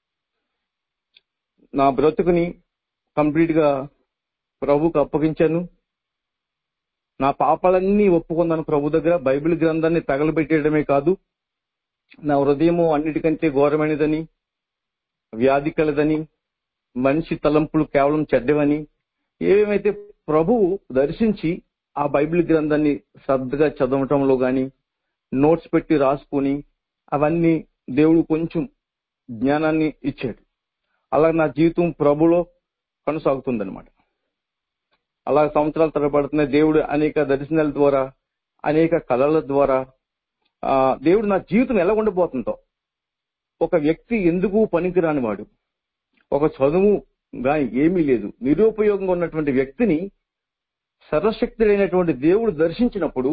నా బ్రతుకుని కంప్లీట్ గా ప్రభుకు అప్పగించాను నా పాపాలన్నీ ఒప్పుకున్నాను ప్రభు దగ్గర బైబిల్ గ్రంథాన్ని తగలబెట్టేయడమే కాదు నా హృదయము అన్నిటికంటే ఘోరమైనదని వ్యాధి కలదని మనిషి తలంపులు కేవలం చెడ్డవని ఏమేమైతే ప్రభువు దర్శించి ఆ బైబిల్ గ్రంథాన్ని శ్రద్ధగా చదవటంలో గాని నోట్స్ పెట్టి రాసుకుని అవన్నీ దేవుడు కొంచెం జ్ఞానాన్ని ఇచ్చాడు అలా నా జీవితం ప్రభులో కొనసాగుతుందన్నమాట అలా సంవత్సరాల తరబడుతున్నాయి దేవుడు అనేక దర్శనాల ద్వారా అనేక కళల ద్వారా ఆ దేవుడు నా జీవితం ఎలా ఉండబోతుందో ఒక వ్యక్తి ఎందుకు పనికిరాని వాడు ఒక చదువు గాని ఏమీ లేదు నిరుపయోగంగా ఉన్నటువంటి వ్యక్తిని సర్వశక్తుడైనటువంటి దేవుడు దర్శించినప్పుడు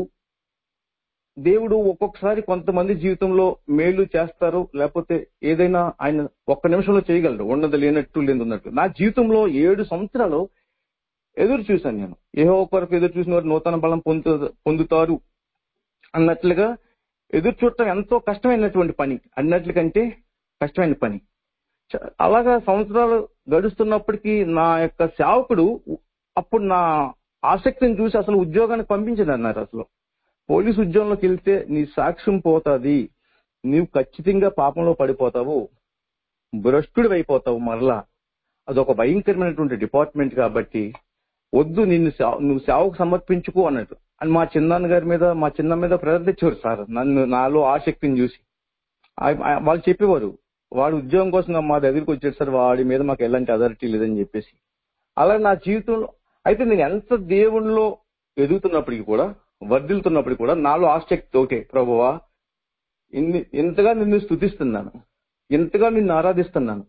దేవుడు ఒక్కొక్కసారి కొంతమంది జీవితంలో మేలు చేస్తారు లేకపోతే ఏదైనా ఆయన ఒక్క నిమిషంలో చేయగలరు ఉన్నది లేనట్టు లేదు ఉన్నట్టు నా జీవితంలో ఏడు సంవత్సరాలు ఎదురు చూశాను నేను ఏహో కొరకు ఎదురు చూసిన వారు నూతన బలం పొందు పొందుతారు అన్నట్లుగా ఎదురు చూడటం ఎంతో కష్టమైనటువంటి పని అన్నట్లు కంటే కష్టమైన పని చ- అలాగా సంవత్సరాలు గడుస్తున్నప్పటికీ నా యొక్క సేవకుడు అప్పుడు నా ఆసక్తిని చూసి అసలు ఉద్యోగానికి పంపించదు అన్నారు అసలు పోలీసు ఉద్యోగంలోకి వెళ్తే నీ సాక్ష్యం పోతాది నీవు ఖచ్చితంగా పాపంలో పడిపోతావు భ్రష్టుడు అయిపోతావు మరలా అదొక భయంకరమైనటువంటి డిపార్ట్మెంట్ కాబట్టి వద్దు నిన్ను సేవ- నువ్వు సేవకు సమర్పించుకో అన్నట్టు అని మా చిన్నాన్న గారి మీద మా చిన్న మీద ప్రార్థించేవారు సార్ నన్ను నాలో ఆసక్తిని చూసి ఆ- ఆ- వాళ్ళు చెప్పేవారు వాడు ఉద్యోగం కోసం మా దగ్గరికి వచ్చాడు సార్ వాడి మీద మాకు ఎలాంటి అథారిటీ లేదని చెప్పేసి అలా నా జీవితంలో అయితే నేను ఎంత దేవుణ్ణిలో ఎదుగుతున్నప్పటికీ కూడా వర్ధిల్తున్నప్పటికీ కూడా నాలో ఆసక్తి ఒకటే ప్రభువా ఇన్ని ఇంతగా నిన్ను స్తుతిస్తున్నాను ఇంతగా నిన్ను ఆరాధిస్తున్నాను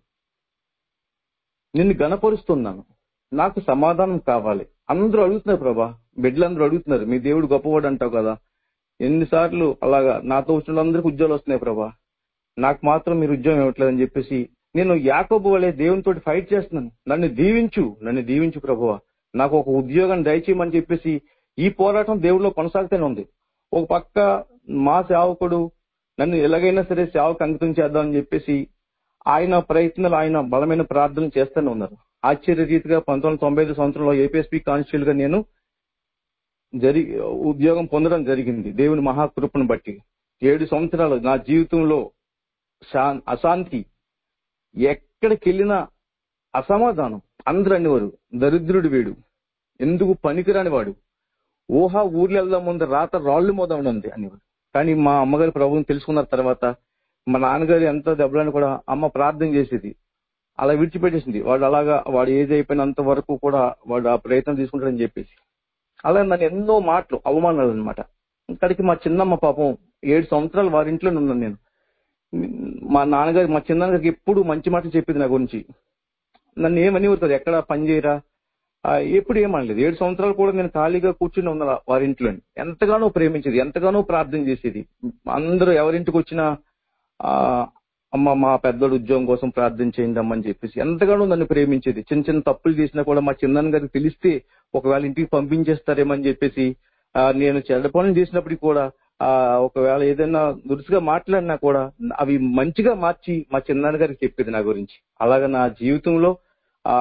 నిన్ను గణపరుస్తున్నాను నాకు సమాధానం కావాలి అందరూ అడుగుతున్నారు ప్రభా బిడ్డలందరూ అడుగుతున్నారు మీ దేవుడు గొప్పవాడు అంటావు కదా ఎన్నిసార్లు అలాగా నాతో వచ్చిన వాళ్ళందరికీ ఉద్యోగాలు వస్తున్నాయి ప్రభా నాకు మాత్రం మీరు ఉద్యోగం ఇవ్వట్లేదని చెప్పేసి నేను యాకోబు వలె దేవునితో ఫైట్ చేస్తున్నాను నన్ను దీవించు నన్ను దీవించు ప్రభువా నాకు ఒక ఉద్యోగం దయచేయమని చెప్పేసి ఈ పోరాటం దేవుడిలో కొనసాగుతూనే ఉంది ఒక పక్క మా సేవకుడు నన్ను ఎలాగైనా సరే సేవకు అంకితం చేద్దామని చెప్పేసి ఆయన ప్రయత్నాలు ఆయన బలమైన ప్రార్థనలు చేస్తూనే ఉన్నారు ఆశ్చర్య రీతిగా పంతొమ్మిది వందల తొంభై ఐదు సంవత్సరంలో ఏపీఎస్పీ కానిస్టేబుల్ గా నేను జరి ఉద్యోగం పొందడం జరిగింది దేవుని మహాకృపను బట్టి ఏడు సంవత్సరాలు నా జీవితంలో శా- అశాంతి ఎక్కడికి వెళ్ళినా అసమాధానం అందరూ అనేవారు దరిద్రుడు వీడు ఎందుకు పనికిరాని వాడు ఊహ ఊర్లు వెళ్దాం ముందు రాత రాళ్లు మోదాం ఉంది అనేవారు కానీ మా అమ్మగారి ప్రభువుని తెలుసుకున్న తర్వాత మా నాన్నగారు ఎంత దెబ్బలని కూడా అమ్మ ప్రార్థన చేసేది అలా విడిచిపెట్టేసింది వాడు అలాగా వాడు ఏజ్ అయిపోయినంత వరకు కూడా వాడు ఆ ప్రయత్నం తీసుకుంటాడని చెప్పేసి అలా నన్ను ఎన్నో మాటలు అవమానాలు అనమాట ఇక్కడికి మా చిన్నమ్మ పాపం ఏడు సంవత్సరాలు వారి ఇంట్లోనే ఉన్నాను నేను మా నాన్నగారు మా చిన్నగారికి ఎప్పుడు మంచి మాటలు చెప్పింది నా గురించి నన్ను ఏమని ఊరుతుంది ఎక్కడ పని చేయరా ఆ, ఎప్పుడు ఏమనలేదు ఏడు సంవత్సరాలు కూడా నేను ఖాళీగా కూర్చుని ఉన్నా వారి ఇంట్లో ఎంతగానో ప్రేమించేది ఎంతగానో ప్రార్థన చేసేది అందరూ ఎవరింటికి వచ్చినా ఆ అమ్మ మా పెద్దోడు ఉద్యోగం కోసం ప్రార్థన చేయండి అమ్మని చెప్పేసి ఎంతగానో నన్ను ప్రేమించేది చిన్న చిన్న తప్పులు చేసినా కూడా మా చిన్న గారికి తెలిస్తే ఒకవేళ ఇంటికి పంపించేస్తారేమని చెప్పేసి ఆ, నేను చెడ్డ పనులు చేసినప్పటికీ కూడా ఆ ఒకవేళ ఏదైనా దురుసుగా మాట్లాడినా కూడా అవి మంచిగా మార్చి మా చిన్నాన్న గారికి చెప్పేది నా గురించి అలాగా నా జీవితంలో ఆ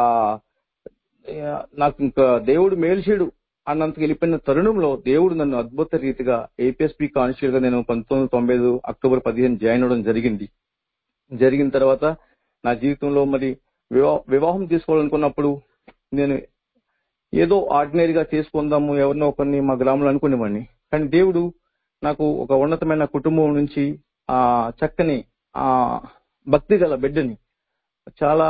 ఆ, నాకు ఇంకా దేవుడు మేల్చేడు అన్నంతకు వెళ్ళిపోయిన తరుణంలో దేవుడు నన్ను అద్భుత రీతిగా ఏపీఎస్పీ కానిస్టేబుల్ గా నేను పంతొమ్మిది వందల తొంభై ఐదు అక్టోబర్ పదిహేను జాయిన్ అవ్వడం జరిగింది జరిగిన తర్వాత నా జీవితంలో మరి వివా- వివాహం తీసుకోవాలనుకున్నప్పుడు నేను ఏదో ఆర్డినరీగా చేసుకుందాము ఎవరినో ఒకరిని మా గ్రామంలో అనుకునేవాడిని కానీ దేవుడు నాకు ఒక ఉన్నతమైన కుటుంబం నుంచి ఆ చక్కని ఆ భక్తి గల బిడ్డని చాలా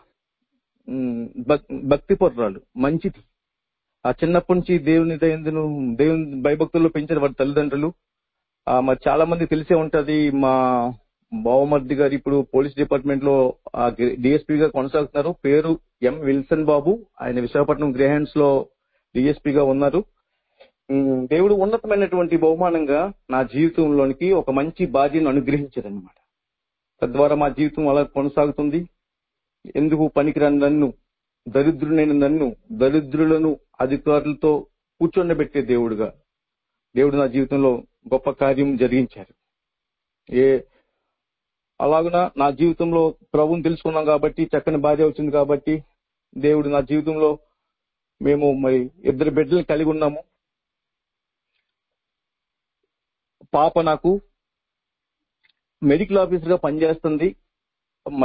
ఉమ్, భక్- భక్తి పొర్రాలు మంచిది ఆ చిన్నప్పటి నుంచి దేవుని దయందును దేవుని భయభక్తుల్లో పెంచిన వారి తల్లిదండ్రులు ఆ మరి చాలా మంది తెలిసే ఉంటది మా బావమర్ది గారు ఇప్పుడు పోలీస్ డిపార్ట్మెంట్ లో డిఎస్పీ గా కొనసాగుతున్నారు పేరు ఎం విల్సన్ బాబు ఆయన విశాఖపట్నం గ్రేహెండ్స్ లో డిఎస్పీ గా ఉన్నారు ఉమ్, దేవుడు ఉన్నతమైనటువంటి బహుమానంగా నా జీవితంలోనికి ఒక మంచి బాధ్యను అనుగ్రహించారనమాట తద్వారా మా జీవితం అలా కొనసాగుతుంది ఎందుకు పనికిరాని నన్ను దరిద్రునైన నన్ను దరిద్రులను అధికారులతో కూర్చొని దేవుడుగా దేవుడు నా జీవితంలో గొప్ప కార్యం జరిగించారు ఏ అలాగున నా జీవితంలో ప్రభుని తెలుసుకున్నాం కాబట్టి చక్కని భార్య వచ్చింది కాబట్టి దేవుడు నా జీవితంలో మేము మరి ఇద్దరు బిడ్డలు కలిగి ఉన్నాము పాప నాకు మెడికల్ ఆఫీసర్ గా పనిచేస్తుంది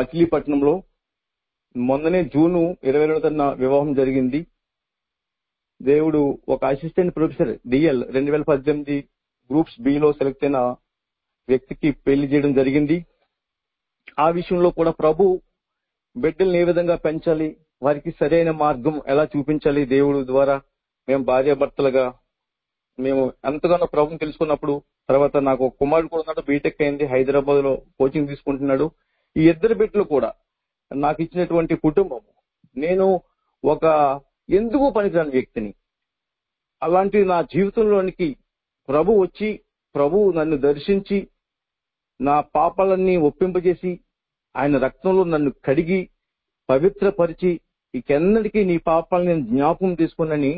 మచిలీపట్నంలో మొన్ననే జూను ఇరవై రెండున వివాహం జరిగింది దేవుడు ఒక అసిస్టెంట్ ప్రొఫెసర్ డిఎల్ రెండు వేల పద్దెనిమిది గ్రూప్స్ బిలో సెలెక్ట్ అయిన వ్యక్తికి పెళ్లి చేయడం జరిగింది ఆ విషయంలో కూడా ప్రభు బిడ్డల్ని ఏ విధంగా పెంచాలి వారికి సరైన మార్గం ఎలా చూపించాలి దేవుడు ద్వారా మేము భార్యాభర్తలుగా మేము ఎంతగానో ప్రభుని తెలుసుకున్నప్పుడు తర్వాత నాకు ఒక కుమారుడు కూడా ఉన్నాడు బీటెక్ అయింది హైదరాబాద్ లో కోచింగ్ తీసుకుంటున్నాడు ఈ ఇద్దరు బిడ్డలు కూడా నాకు ఇచ్చినటువంటి కుటుంబం నేను ఒక ఎందుకు పనికిరాని వ్యక్తిని అలాంటి నా జీవితంలోనికి ప్రభు వచ్చి ప్రభు నన్ను దర్శించి నా పాపాలన్నీ ఒప్పింపజేసి ఆయన రక్తంలో నన్ను కడిగి పవిత్రపరిచి ఇకెన్నటికీ నీ పాపాలను నేను జ్ఞాపకం తీసుకున్నని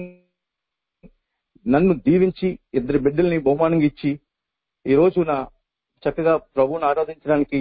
నన్ను దీవించి ఇద్దరు బిడ్డల్ని బహుమానంగా ఇచ్చి ఈ రోజు నా చక్కగా ప్రభువుని ఆరాధించడానికి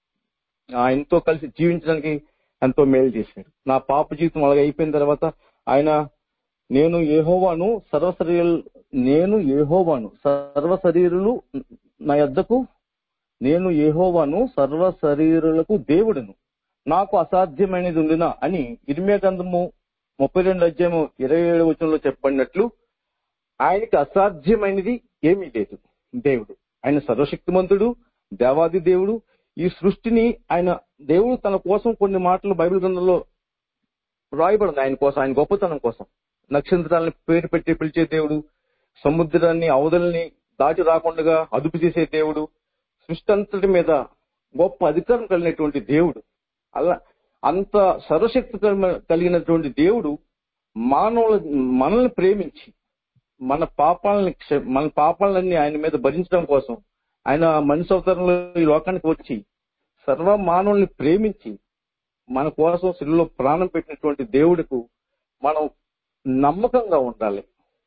ఆయనతో కలిసి జీవించడానికి ఎంతో మేలు చేశాడు నా పాప జీవితం అలాగే అయిపోయిన తర్వాత ఆయన నేను ఏహోవాను సర్వ శరీరు నేను ఏహోవాను సర్వ శరీరులు నా యొద్దకు నేను ఏహోవాను సర్వ శరీరులకు దేవుడును నాకు అసాధ్యమైనది ఉండినా అని ఇర్మియా గ్రంథము ముప్పై రెండు అధ్యాయము ఇరవై ఏడు వచనంలో చెప్పబడినట్లు ఆయనకి అసాధ్యమైనది ఏమీ లేదు దేవుడు ఆయన సర్వశక్తిమంతుడు దేవాది దేవుడు ఈ సృష్టిని ఆయన దేవుడు తన కోసం కొన్ని మాటలు బైబిల్ గ్రంథంలో రాయబడింది ఆయన కోసం ఆయన గొప్పతనం కోసం నక్షత్రాలని పేరు పెట్టి పిలిచే దేవుడు సముద్రాన్ని అవధుల్ని దాటి రాకుండా అదుపు చేసే దేవుడు సృష్టి అంతటి మీద గొప్ప అధికారం కలిగినటువంటి దేవుడు అలా అంత సర్వశక్తి కలిగినటువంటి దేవుడు మానవుల మనల్ని ప్రేమించి మన పాపాలని క్ష- మన పాపాలన్నీ ఆయన మీద భరించడం కోసం ఆయన మనిషి అవతారంలో ఈ లోకానికి వచ్చి సర్వ మానవుల్ని ప్రేమించి మన కోసం శిలువలో ప్రాణం పెట్టినటువంటి దేవుడికు మనం నమ్మకంగా ఉండాలి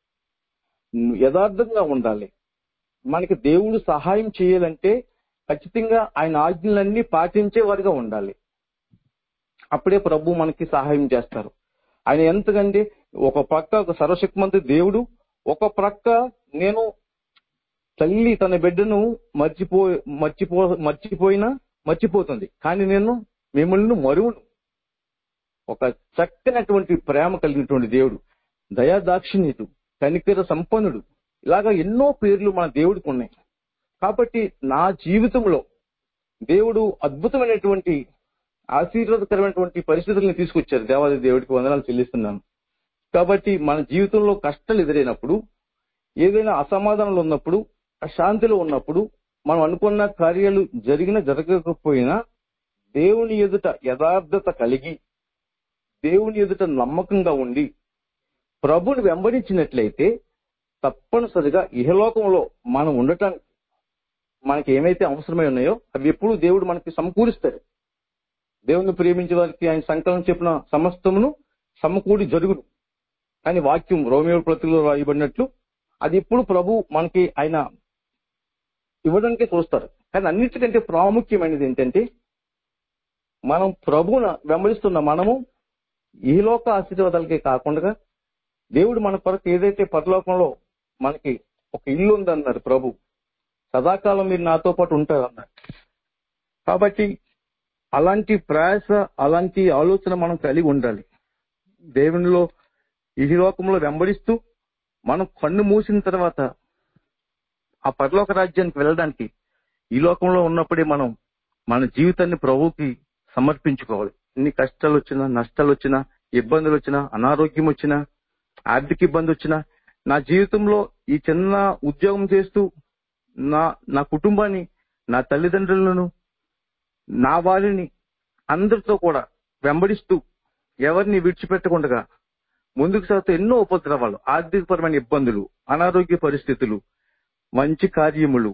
యథార్థంగా ఉండాలి మనకి దేవుడు సహాయం చేయాలంటే ఖచ్చితంగా ఆయన ఆజ్ఞలన్నీ పాటించే వారిగా ఉండాలి అప్పుడే ప్రభు మనకి సహాయం చేస్తారు ఆయన ఎంతకంటే ఒక ప్రక్క ఒక సర్వశక్తిమంతి దేవుడు ఒక ప్రక్క నేను తల్లి తన బిడ్డను మర్చిపో మర్చిపో మర్చిపోయినా మర్చిపోతుంది కానీ నేను మిమ్మల్ని మరువును ఒక చక్కనటువంటి ప్రేమ కలిగినటువంటి దేవుడు దయాదాక్షిణ్యుడు కనికర సంపన్నుడు ఇలాగా ఎన్నో పేర్లు మన దేవుడికి ఉన్నాయి కాబట్టి నా జీవితంలో దేవుడు అద్భుతమైనటువంటి ఆశీర్వాదకరమైనటువంటి పరిస్థితుల్ని తీసుకొచ్చారు దేవాది దేవుడికి వందనాలు చెల్లిస్తున్నాను కాబట్టి మన జీవితంలో కష్టాలు ఎదురైనప్పుడు ఏదైనా అసమాధానాలు ఉన్నప్పుడు అశాంతిలో ఉన్నప్పుడు మనం అనుకున్న కార్యాలు జరిగిన జరగకపోయినా దేవుని ఎదుట యథార్థత కలిగి దేవుని ఎదుట నమ్మకంగా ఉండి ప్రభుని వెంబడించినట్లయితే తప్పనిసరిగా ఇహలోకంలో మనం ఉండటానికి మనకి ఏమైతే అవసరమై ఉన్నాయో అవి ఎప్పుడు దేవుడు మనకి సమకూరుస్తాడు దేవుని ప్రేమించే వారికి ఆయన సంకలనం చెప్పిన సమస్తమును సమకూడి జరుగును కానీ వాక్యం రోమియో ప్రతిలో రాయబడినట్లు అది ఎప్పుడు ప్రభు మనకి ఆయన ఇవ్వడానికే చూస్తారు కానీ అన్నిటికంటే ప్రాముఖ్యమైనది ఏంటంటే మనం ప్రభువున వెంబడిస్తున్న మనము ఈ లోక ఆశీర్వాదాలకే కాకుండా దేవుడు మన కొరకు ఏదైతే పరలోకంలో మనకి ఒక ఇల్లు ఉందన్నారు ప్రభు సదాకాలం మీరు నాతో పాటు ఉంటారు అన్నారు కాబట్టి అలాంటి ప్రయాస అలాంటి ఆలోచన మనం కలిగి ఉండాలి దేవునిలో ఈ లోకంలో వెంబడిస్తూ మనం కన్ను మూసిన తర్వాత ఆ పరలోక రాజ్యానికి వెళ్ళడానికి ఈ లోకంలో ఉన్నప్పుడే మనం మన జీవితాన్ని ప్రభువుకి సమర్పించుకోవాలి ఎన్ని కష్టాలు వచ్చినా నష్టాలు వచ్చినా ఇబ్బందులు వచ్చినా అనారోగ్యం వచ్చినా ఆర్థిక ఇబ్బంది వచ్చినా నా జీవితంలో ఈ చిన్న ఉద్యోగం చేస్తూ నా నా కుటుంబాన్ని నా తల్లిదండ్రులను నా వారిని అందరితో కూడా వెంబడిస్తూ ఎవరిని విడిచిపెట్టకుండా ముందుకు సాగుతూ ఎన్నో ఉపద్రవాలు ఆర్థికపరమైన ఇబ్బందులు అనారోగ్య పరిస్థితులు మంచి కార్యములు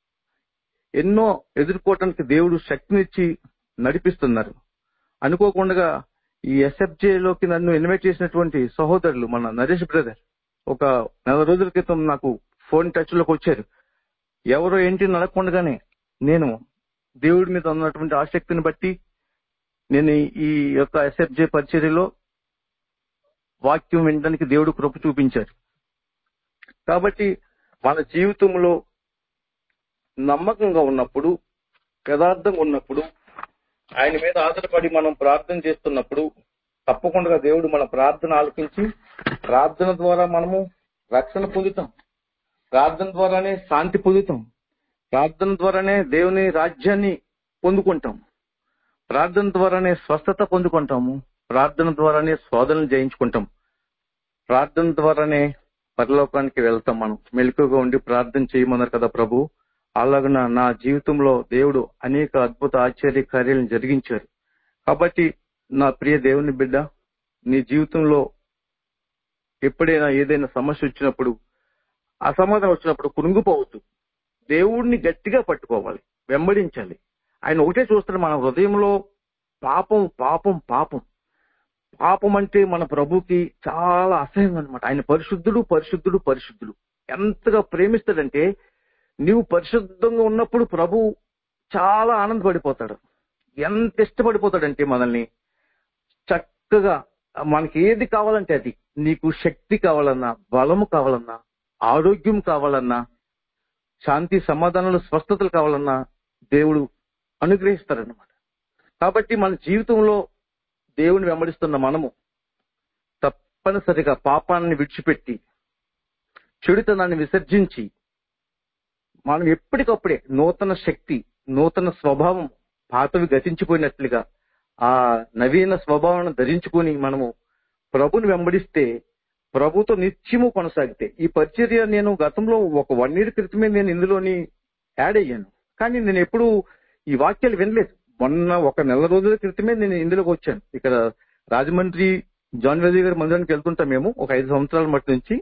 ఎన్నో ఎదుర్కోవటానికి దేవుడు శక్తినిచ్చి నడిపిస్తున్నారు అనుకోకుండా ఈ SFJ లోకి నన్ను ఇన్వైట్ చేసినటువంటి సహోదరులు మన నరేష్ బ్రదర్ ఒక నెల రోజుల క్రితం నాకు ఫోన్ టచ్ లోకి వచ్చారు ఎవరో ఏంటి నడకుండగానే నేను దేవుడి మీద ఉన్నటువంటి ఆసక్తిని బట్టి నేను ఈ- ఈ యొక్క ఎస్ఎఫ్జే పరిచర్యలో వాక్యం వినడానికి దేవుడు కృప చూపించారు కాబట్టి మన జీవితంలో నమ్మకంగా ఉన్నప్పుడు యథార్థంగా ఉన్నప్పుడు ఆయన మీద ఆధారపడి మనం ప్రార్థన చేస్తున్నప్పుడు తప్పకుండా దేవుడు మన ప్రార్థన ఆలకించి ప్రార్థన ద్వారా మనము రక్షణ పొందుతాం ప్రార్థన ద్వారానే శాంతి పొందుతాం ప్రార్థన ద్వారానే దేవుని రాజ్యాన్ని పొందుకుంటాం ప్రార్థన ద్వారానే స్వస్థత పొందుకుంటాము ప్రార్థన ద్వారానే శోధనలు జయించుకుంటాం ప్రార్థన ద్వారానే పరలోకానికి వెళ్తాం మనం మెలకుగా ఉండి ప్రార్థన చేయమన్నారు కదా ప్రభు అలాగన నా జీవితంలో దేవుడు అనేక అద్భుత ఆశ్చర్య కార్యాలను జరిగించారు కాబట్టి నా ప్రియ దేవుని బిడ్డ నీ జీవితంలో ఎప్పుడైనా ఏదైనా సమస్య వచ్చినప్పుడు అసమాధానం వచ్చినప్పుడు కురుంగిపోవద్దు దేవుడిని గట్టిగా పట్టుకోవాలి వెంబడించాలి ఆయన ఒకటే చూస్తాడు మన హృదయంలో పాపం పాపం పాపం పాపం అంటే మన ప్రభుకి చాలా అసహ్యం అనమాట ఆయన పరిశుద్ధుడు పరిశుద్ధుడు పరిశుద్ధుడు ఎంతగా ప్రేమిస్తాడంటే నీవు పరిశుద్ధంగా ఉన్నప్పుడు ప్రభు చాలా ఆనందపడిపోతాడు ఎంత ఇష్టపడిపోతాడంటే మనల్ని చక్కగా మనకి ఏది కావాలంటే అది నీకు శక్తి కావాలన్నా బలము కావాలన్నా ఆరోగ్యం కావాలన్నా శాంతి సమాధానాలు స్వస్థతలు కావాలన్నా దేవుడు అనుగ్రహిస్తారన్నమాట కాబట్టి మన జీవితంలో దేవుని వెంబడిస్తున్న మనము తప్పనిసరిగా పాపాన్ని విడిచిపెట్టి చెడుతనాన్ని విసర్జించి మనం ఎప్పటికప్పుడే నూతన శక్తి నూతన స్వభావం పాతవి గతించిపోయినట్లుగా ఆ నవీన స్వభావాన్ని ధరించుకొని మనము ప్రభుని వెంబడిస్తే ప్రభుతో నిత్యము కొనసాగితే ఈ పరిచర్య నేను గతంలో ఒక వన్ ఇయర్ క్రితమే నేను ఇందులోని యాడ్ అయ్యాను కానీ నేను ఎప్పుడు ఈ వాక్యాలు వినలేదు మొన్న ఒక నెల రోజుల క్రితమే నేను ఇందులోకి వచ్చాను ఇక్కడ రాజమండ్రి జాన్ వెజీ గారి మందిరానికి వెళ్తుంటాం మేము ఒక ఐదు సంవత్సరాల మట్టి నుంచి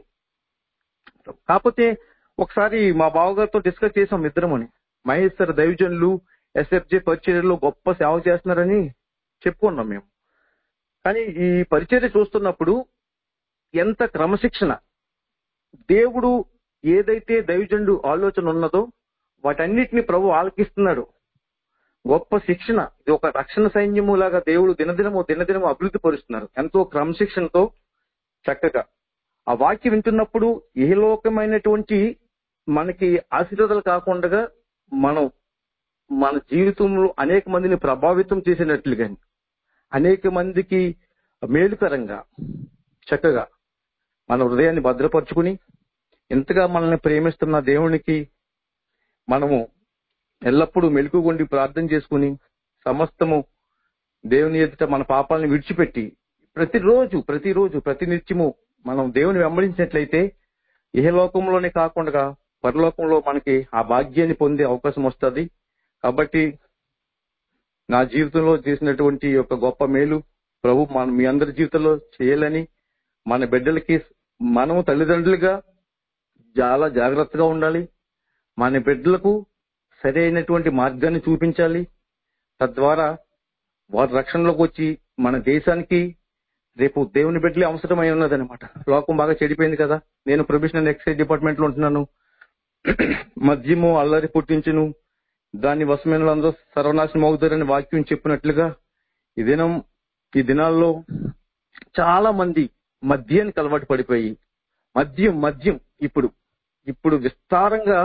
కాకపోతే ఒకసారి మా బావగారితో డిస్కస్ చేసాం ఇద్దరం అని మహేశ్వర దైవజనులు ఎస్ఎఫ్జే పరిచర్యలో గొప్ప సేవ చేస్తున్నారని చెప్పుకున్నాం మేము కానీ ఈ పరిచర్య చూస్తున్నప్పుడు ఎంత క్రమశిక్షణ దేవుడు ఏదైతే దైవజనుడు ఆలోచన ఉన్నదో వాటన్నిటిని ప్రభు ఆలకిస్తున్నాడు గొప్ప శిక్షణ ఇది ఒక రక్షణ సైన్యము లాగా దేవుడు దినదినము దినదినము అభివృద్ధి పరుస్తున్నారు ఎంతో క్రమశిక్షణతో చక్కగా ఆ వాక్యం వింటున్నప్పుడు ఏ లోకమైనటువంటి మనకి ఆశీర్వాదాలు కాకుండా మనం మన జీవితంలో అనేక మందిని ప్రభావితం చేసినట్లుగా అనేక మందికి మేలుకరంగా చక్కగా మన హృదయాన్ని భద్రపరుచుకుని ఎంతగా మనల్ని ప్రేమిస్తున్న దేవునికి మనము ఎల్లప్పుడూ మెలుకుగుండి ప్రార్థన చేసుకుని సమస్తము దేవుని ఎదుట మన పాపాలను విడిచిపెట్టి ప్రతిరోజు ప్రతిరోజు ప్రతి నిత్యము మనం దేవుని వెంబడించినట్లయితే ఏ లోకంలోనే కాకుండా పరలోకంలో మనకి ఆ భాగ్యాన్ని పొందే అవకాశం వస్తుంది కాబట్టి నా జీవితంలో చేసినటువంటి ఒక గొప్ప మేలు ప్రభు మన మీ అందరి జీవితంలో చేయాలని మన బిడ్డలకి మనము తల్లిదండ్రులుగా చాలా జాగ్రత్తగా ఉండాలి మన బిడ్డలకు సరైనటువంటి మార్గాన్ని చూపించాలి తద్వారా వారి రక్షణలోకి వచ్చి మన దేశానికి రేపు దేవుని బిడ్డలే అవసరమై ఉన్నదన్నమాట లోకం బాగా చెడిపోయింది కదా నేను ప్రొఫెషనల్ ఎక్సైజ్ డిపార్ట్మెంట్ లో ఉంటున్నాను మద్యము అల్లరి పుట్టించును దాని వశమైన అందరూ సర్వనాశనం అవుతారని వాక్యం చెప్పినట్లుగా ఈ దినం ఈ దినాల్లో చాలా మంది మద్యానికి అలవాటు పడిపోయి మద్యం మద్యం ఇప్పుడు ఇప్పుడు విస్తారంగా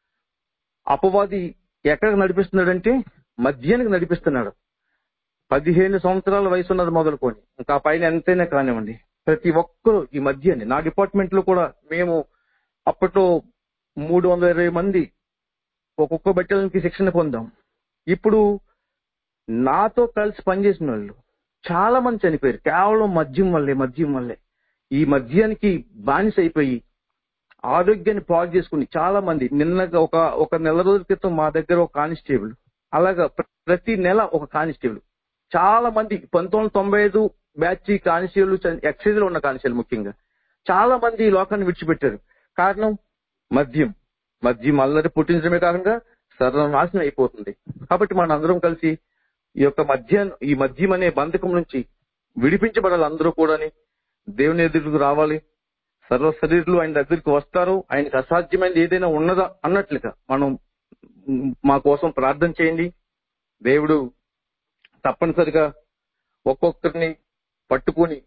అపవాది ఎక్కడికి నడిపిస్తున్నాడంటే మద్యానికి నడిపిస్తున్నాడు పదిహేను సంవత్సరాల వయసు ఉన్నది మొదలుకొని ఇంకా పైన ఎంతైనా కానివ్వండి ప్రతి ఒక్కరూ ఈ మధ్యని నా డిపార్ట్మెంట్ లో కూడా మేము అప్పట్లో మూడు వందల ఇరవై మంది ఒక్కొక్క బట్టలకి శిక్షణ పొందాం ఇప్పుడు నాతో కలిసి పనిచేసిన వాళ్ళు చాలా మంది చనిపోయారు కేవలం మద్యం వల్లే మద్యం వల్లే ఈ మద్యానికి బానిస అయిపోయి ఆరోగ్యాన్ని పాడు చేసుకుని చాలా మంది నిన్న ఒక ఒక నెల రోజుల క్రితం మా దగ్గర ఒక కానిస్టేబుల్ అలాగా ప్ర- ప్రతి నెల ఒక కానిస్టేబుల్ చాలా మంది పంతొమ్మిది వందల తొంభై ఐదు బ్యాచ్ కానిస్టేబుల్ ఎక్సైజ్ లో ఉన్న కానిస్టేబుల్ ముఖ్యంగా చాలా మంది ఈ లోకాన్ని విడిచిపెట్టారు కారణం మద్యం మద్యం అల్లరి పుట్టించడమే కాకుండా సర్వనాశనం అయిపోతుంది కాబట్టి మన అందరం కలిసి ఈ యొక్క మద్యం ఈ మద్యం అనే బంధకం నుంచి విడిపించబడాలి అందరూ కూడాని దేవుని ఎదురుకు రావాలి సర్వ శరీరులు ఆయన దగ్గరికి వస్తారు ఆయనకు అసాధ్యమైనది ఏదైనా ఉన్నదా అన్నట్లుగా మనం మ్, మా కోసం ప్రార్థన చేయండి దేవుడు తప్పనిసరిగా ఒక్కొక్కరిని పట్టుకుని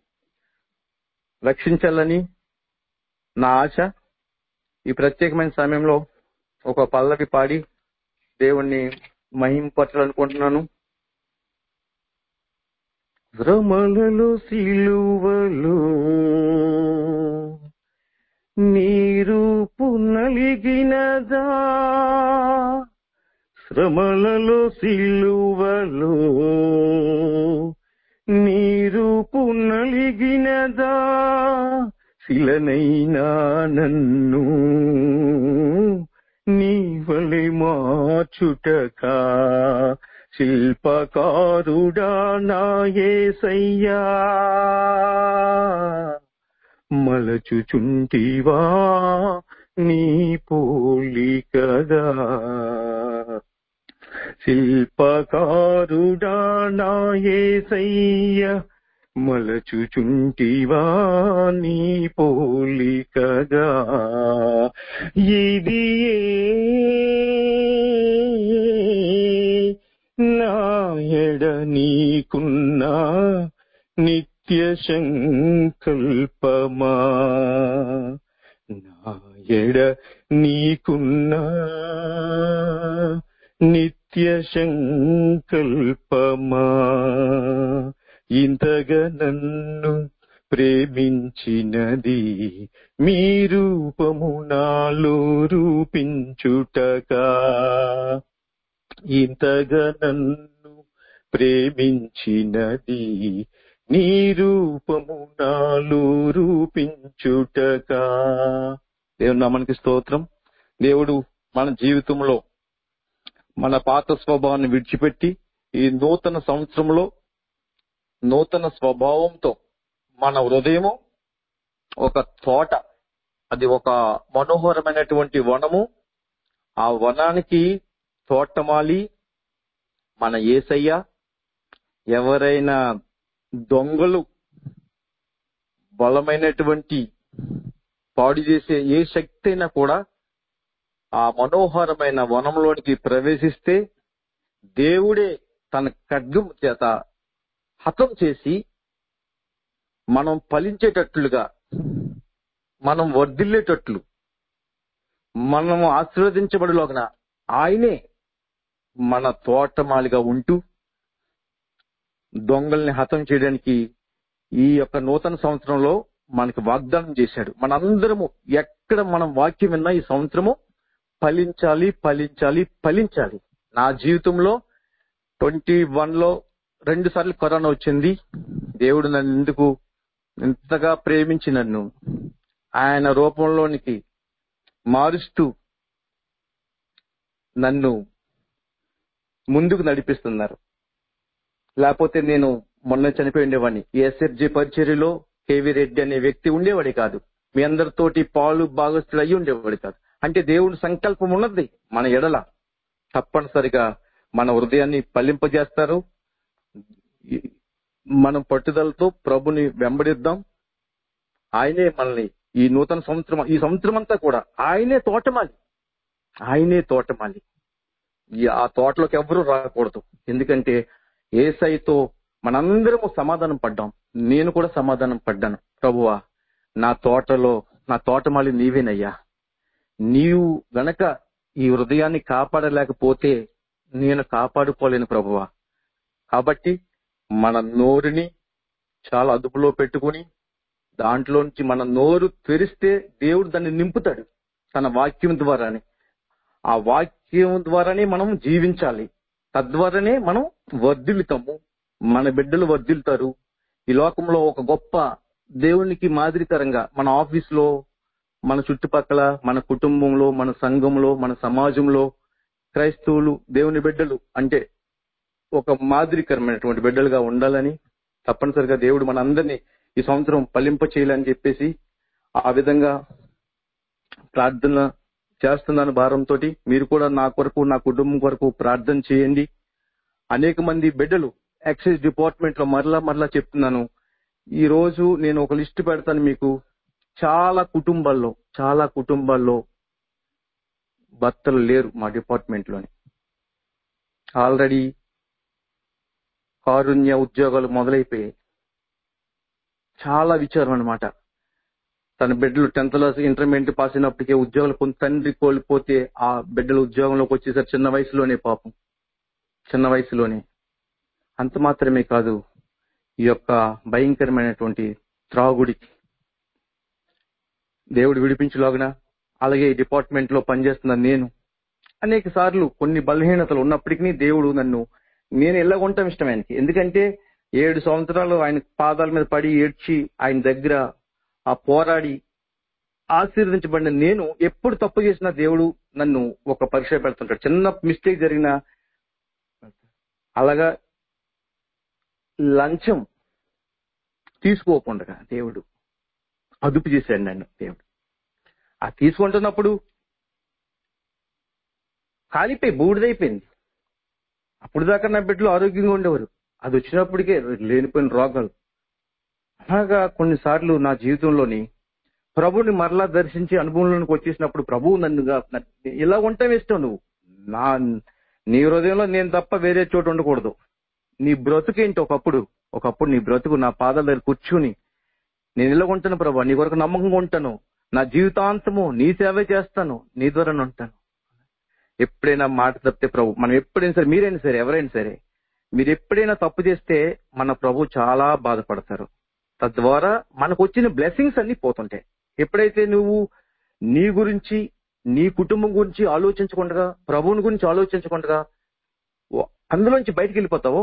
రక్షించాలని నా ఆశ ఈ ప్రత్యేకమైన సమయంలో ఒక పల్లవి పాడి దేవుణ్ణి మహింపరచాలనుకుంటున్నాను శ్రమలలో సిలువలో నీరూపు నలిగినదా శ్రమలలో సిలువలో నీరూపు నలిగినదా శిలనైనా నన్ను నీ వలె మార్చుటకా శిల్పకారుడా నాయసయ్యా మలచుచుంటివా నీ పోలికగా శిల్పకారుడా నాయసయ్య మలచుచుంటివా నీ పోలికగా ఇది నాయడ నీకున్నా నిత్య సంకల్పమా నాయడ నీకున్నా నిత్య సంకల్పమా ఇంతగా నన్ను ప్రేమించినది మీ రూపము నాలో రూపించుటగా ఇంతగా నన్ను ప్రేమించినది నీ రూపము నాలో రూపించుటగా దేవుని నామానికి స్తోత్రం దేవుడు మన జీవితంలో మన పాత స్వభావాన్ని విడిచిపెట్టి ఈ నూతన సంవత్సరంలో నూతన స్వభావంతో మన హృదయము ఒక తోట అది ఒక మనోహరమైనటువంటి వనము ఆ వనానికి తోటమాలి మన ఏసయ్య ఎవరైనా దొంగలు బలమైనటువంటి పాడు చేసే ఏ శక్తి అయినా కూడా ఆ మనోహరమైన వనంలోనికి ప్రవేశిస్తే దేవుడే తన ఖడ్గం చేత హతం చేసి మనం ఫలించేటట్లుగా మనం వర్ధిల్లేటట్లు మనము ఆశీర్వదించబడిలోగన ఆయనే మన తోటమాలిగా ఉంటూ దొంగల్ని హతం చేయడానికి ఈ యొక్క నూతన సంవత్సరంలో మనకి వాగ్దానం చేశాడు మనందరము ఎక్కడ మనం వాక్యం విన్నా ఈ సంవత్సరము ఫలించాలి ఫలించాలి ఫలించాలి నా జీవితంలో ట్వంటీ వన్ లో రెండు సార్లు కరోనా వచ్చింది దేవుడు నన్ను ఎందుకు ఇంతగా ప్రేమించి నన్ను ఆయన రూపంలోనికి మారుస్తూ నన్ను ముందుకు నడిపిస్తున్నారు లేకపోతే నేను మొన్న చనిపోయి ఉండేవాడిని ఎస్ఎఫ్జి పరిచర్యలో కేవీ రెడ్డి అనే వ్యక్తి ఉండేవాడి కాదు మీ అందరితోటి పాలు భాగస్తులు అయ్యి ఉండేవాడు కాదు అంటే దేవుడి సంకల్పం ఉన్నది మన ఎడల తప్పనిసరిగా మన హృదయాన్ని పల్లింపజేస్తారు మనం పట్టుదలతో ప్రభుని వెంబడిద్దాం ఆయనే మనల్ని ఈ నూతన సంవత్సరం ఈ సంవత్సరం అంతా కూడా ఆయనే తోటమాలి ఆయనే తోటమాలి ఈ ఆ తోటలోకి ఎవ్వరూ రాకూడదు ఎందుకంటే ఏసైతో మనందరము సమాధానం పడ్డాం నేను కూడా సమాధానం పడ్డాను ప్రభువా నా తోటలో నా తోటమాలి నీవేనయ్యా నీవు గనక ఈ హృదయాన్ని కాపాడలేకపోతే నేను కాపాడుకోలేను ప్రభువా కాబట్టి మన నోరుని చాలా అదుపులో పెట్టుకుని దాంట్లోంచి మన నోరు తెరిస్తే దేవుడు దాన్ని నింపుతాడు తన వాక్యం ద్వారానే ఆ వాక్యం ద్వారానే మనం జీవించాలి తద్వారానే మనం వర్ధిల్లుతాము మన బిడ్డలు వర్ధిల్లుతారు ఈ లోకంలో ఒక గొప్ప దేవునికి మాదిరికరంగా మన ఆఫీస్ లో మన చుట్టుపక్కల మన కుటుంబంలో మన సంఘంలో మన సమాజంలో క్రైస్తవులు దేవుని బిడ్డలు అంటే ఒక మాదిరికరమైనటువంటి బిడ్డలుగా ఉండాలని తప్పనిసరిగా దేవుడు మన అందరినీ ఈ సంవత్సరం పలింప చేయాలని చెప్పేసి ఆ విధంగా ప్రార్థన చేస్తున్నాను భారంతో మీరు కూడా నా కొరకు నా కుటుంబం కొరకు ప్రార్థన చేయండి అనేక మంది బిడ్డలు ఎక్సైజ్ డిపార్ట్మెంట్ లో మరలా మరలా చెప్తున్నాను ఈ రోజు నేను ఒక లిస్ట్ పెడతాను మీకు చాలా కుటుంబాల్లో చాలా కుటుంబాల్లో భర్తలు లేరు మా డిపార్ట్మెంట్ లోని ఆల్రెడీ కారుణ్య ఉద్యోగాలు మొదలైపోయాయి చాలా విచారం అనమాట తన బిడ్డలు టెన్త్ క్లాస్ ఇంటర్మీడియట్ పాస్ అయినప్పటికే ఉద్యోగాలు కొంత తండ్రి కోల్పోతే ఆ బిడ్డలు ఉద్యోగంలోకి వచ్చేసారు చిన్న వయసులోనే పాపం చిన్న వయసులోనే అంత మాత్రమే కాదు ఈ యొక్క భయంకరమైనటువంటి త్రాగుడికి దేవుడు విడిపించులాగున అలాగే ఈ డిపార్ట్మెంట్ లో పనిచేస్తున్న నేను అనేక సార్లు కొన్ని బలహీనతలు ఉన్నప్పటికీ దేవుడు నన్ను నేను ఎల్లగొంటాం ఇష్టం ఆయనకి ఎందుకంటే ఏడు సంవత్సరాలు ఆయన పాదాల మీద పడి ఏడ్చి ఆయన దగ్గర ఆ పోరాడి ఆశీర్వదించబడిన నేను ఎప్పుడు తప్పు చేసినా దేవుడు నన్ను ఒక పరీక్ష పెడుతుంటాడు చిన్న మిస్టేక్ జరిగినా అలాగా లంచం తీసుకోకుండా దేవుడు అదుపు చేశాడు నన్ను దేవుడు ఆ తీసుకుంటున్నప్పుడు కాలిపోయి బూడిదైపోయింది అప్పుడు దాకా నా బిడ్డలు ఆరోగ్యంగా ఉండేవారు అది వచ్చినప్పటికే లేనిపోయిన రోగాలు అలాగా కొన్నిసార్లు నా జీవితంలోని ప్రభుని మరలా దర్శించి అనుభవంలోనికి వచ్చేసినప్పుడు ప్రభువు నన్ను ఇలా ఉండటం ఇష్టం నువ్వు నా నీ హృదయంలో నేను తప్ప వేరే చోటు ఉండకూడదు నీ బ్రతుకేంటి ఒకప్పుడు ఒకప్పుడు నీ బ్రతుకు నా పాదాల దగ్గర కూర్చుని నేను ఇలా ఉంటాను ప్రభా నీ కొరకు నమ్మకంగా ఉంటాను నా జీవితాంతము నీ సేవే చేస్తాను నీ ద్వారానే ఉంటాను ఎప్పుడైనా మాట తప్పితే ప్రభు మనం ఎప్పుడైనా సరే మీరైనా సరే ఎవరైనా సరే మీరు ఎప్పుడైనా తప్పు చేస్తే మన ప్రభు చాలా బాధపడతారు తద్వారా మనకు వచ్చిన బ్లెస్సింగ్స్ అన్ని పోతుంటాయి ఎప్పుడైతే నువ్వు నీ గురించి నీ కుటుంబం గురించి ఆలోచించకుండా ప్రభువుని గురించి ఆలోచించకుండా అందులోంచి బయటికి వెళ్ళిపోతావో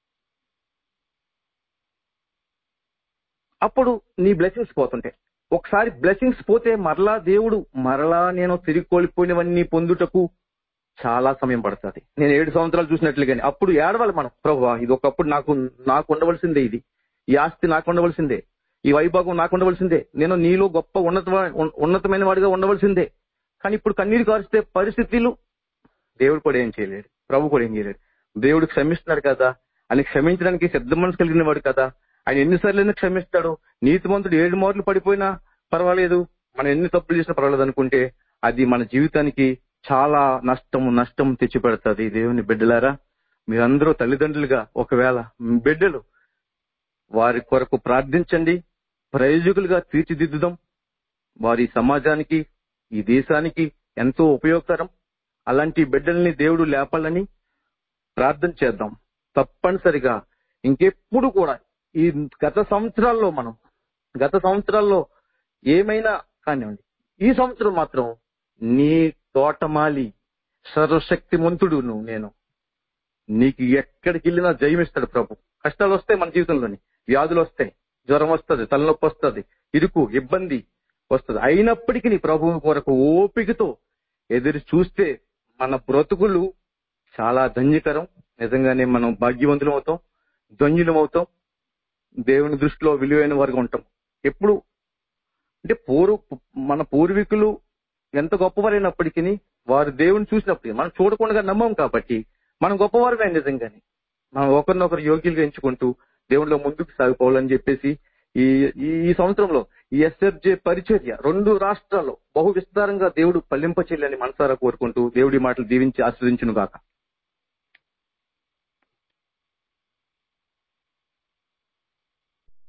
అప్పుడు నీ బ్లెస్సింగ్స్ పోతుంటాయి ఒకసారి బ్లెస్సింగ్స్ పోతే మరలా దేవుడు మరలా నేను తిరిగి కోల్పోయినవన్నీ పొందుటకు చాలా సమయం పడుతుంది నేను ఏడు సంవత్సరాలు చూసినట్లుగానే అప్పుడు ఏడవాలి మనం ప్రభు ఇది ఒకప్పుడు నాకు నాకు ఉండవలసిందే ఇది ఈ ఆస్తి నాకు ఉండవలసిందే ఈ వైభాగం నాకు ఉండవలసిందే నేను నీలో గొప్ప ఉన్నత ఉన్నతమైన వాడిగా ఉండవలసిందే కానీ ఇప్పుడు కన్నీరు కారిస్తే పరిస్థితులు దేవుడు కూడా ఏం చేయలేడు ప్రభు కూడా ఏం చేయలేడు దేవుడు క్షమిస్తున్నాడు కదా అని క్షమించడానికి సిద్ధ మనసు కలిగిన వాడు కదా ఆయన ఎన్నిసార్లు క్షమిస్తాడు నీతిమంతుడు ఏడు మార్లు పడిపోయినా పర్వాలేదు మనం ఎన్ని తప్పులు చేసినా పర్వాలేదు అనుకుంటే అది మన జీవితానికి చాలా నష్టం నష్టం తెచ్చి పెడుతుంది దేవుని బిడ్డలారా మీరందరూ తల్లిదండ్రులుగా ఒకవేళ బిడ్డలు వారి కొరకు ప్రార్థించండి ప్రయోజకులుగా తీర్చిదిద్దుదాం వారి సమాజానికి ఈ దేశానికి ఎంతో ఉపయోగకరం అలాంటి బిడ్డల్ని దేవుడు లేపాలని ప్రార్థన చేద్దాం తప్పనిసరిగా ఇంకెప్పుడు కూడా ఈ గత సంవత్సరాల్లో మనం గత సంవత్సరాల్లో ఏమైనా కానివ్వండి ఈ సంవత్సరం మాత్రం నీ తోటమాలి సర్వశక్తిమంతుడు నువ్వు నేను నీకు ఎక్కడికి వెళ్ళినా జయమిస్తాడు ప్రభు కష్టాలు వస్తాయి మన జీవితంలోని వ్యాధులు వస్తాయి జ్వరం వస్తుంది తలనొప్పి వస్తుంది ఇరుకు ఇబ్బంది వస్తుంది అయినప్పటికీ నీ ప్రభువు కొరకు ఓపికతో ఎదురు చూస్తే మన బ్రతుకులు చాలా ధన్యకరం నిజంగానే మనం భాగ్యవంతులం అవుతాం ధన్యులం అవుతాం దేవుని దృష్టిలో విలువైన వారుగా ఉంటాం ఎప్పుడు అంటే పూర్వ మన పూర్వీకులు ఎంత గొప్పవారైనప్పటికీ వారు దేవుని చూసినప్పటికీ మనం చూడకుండా నమ్మం కాబట్టి మనం గొప్పవారమే నిజంగానే మనం ఒకరినొకరు యోగ్యులుగా ఎంచుకుంటూ దేవుడిలో ముందుకు సాగిపోవాలని చెప్పేసి ఈ ఈ సంవత్సరంలో ఈ ఎస్ఎఫ్జే పరిచర్య రెండు రాష్ట్రాల్లో బహు విస్తారంగా దేవుడు పల్లింపచేయాలని మనసారా కోరుకుంటూ దేవుడి మాటలు దీవించి ఆస్వాదించును గాక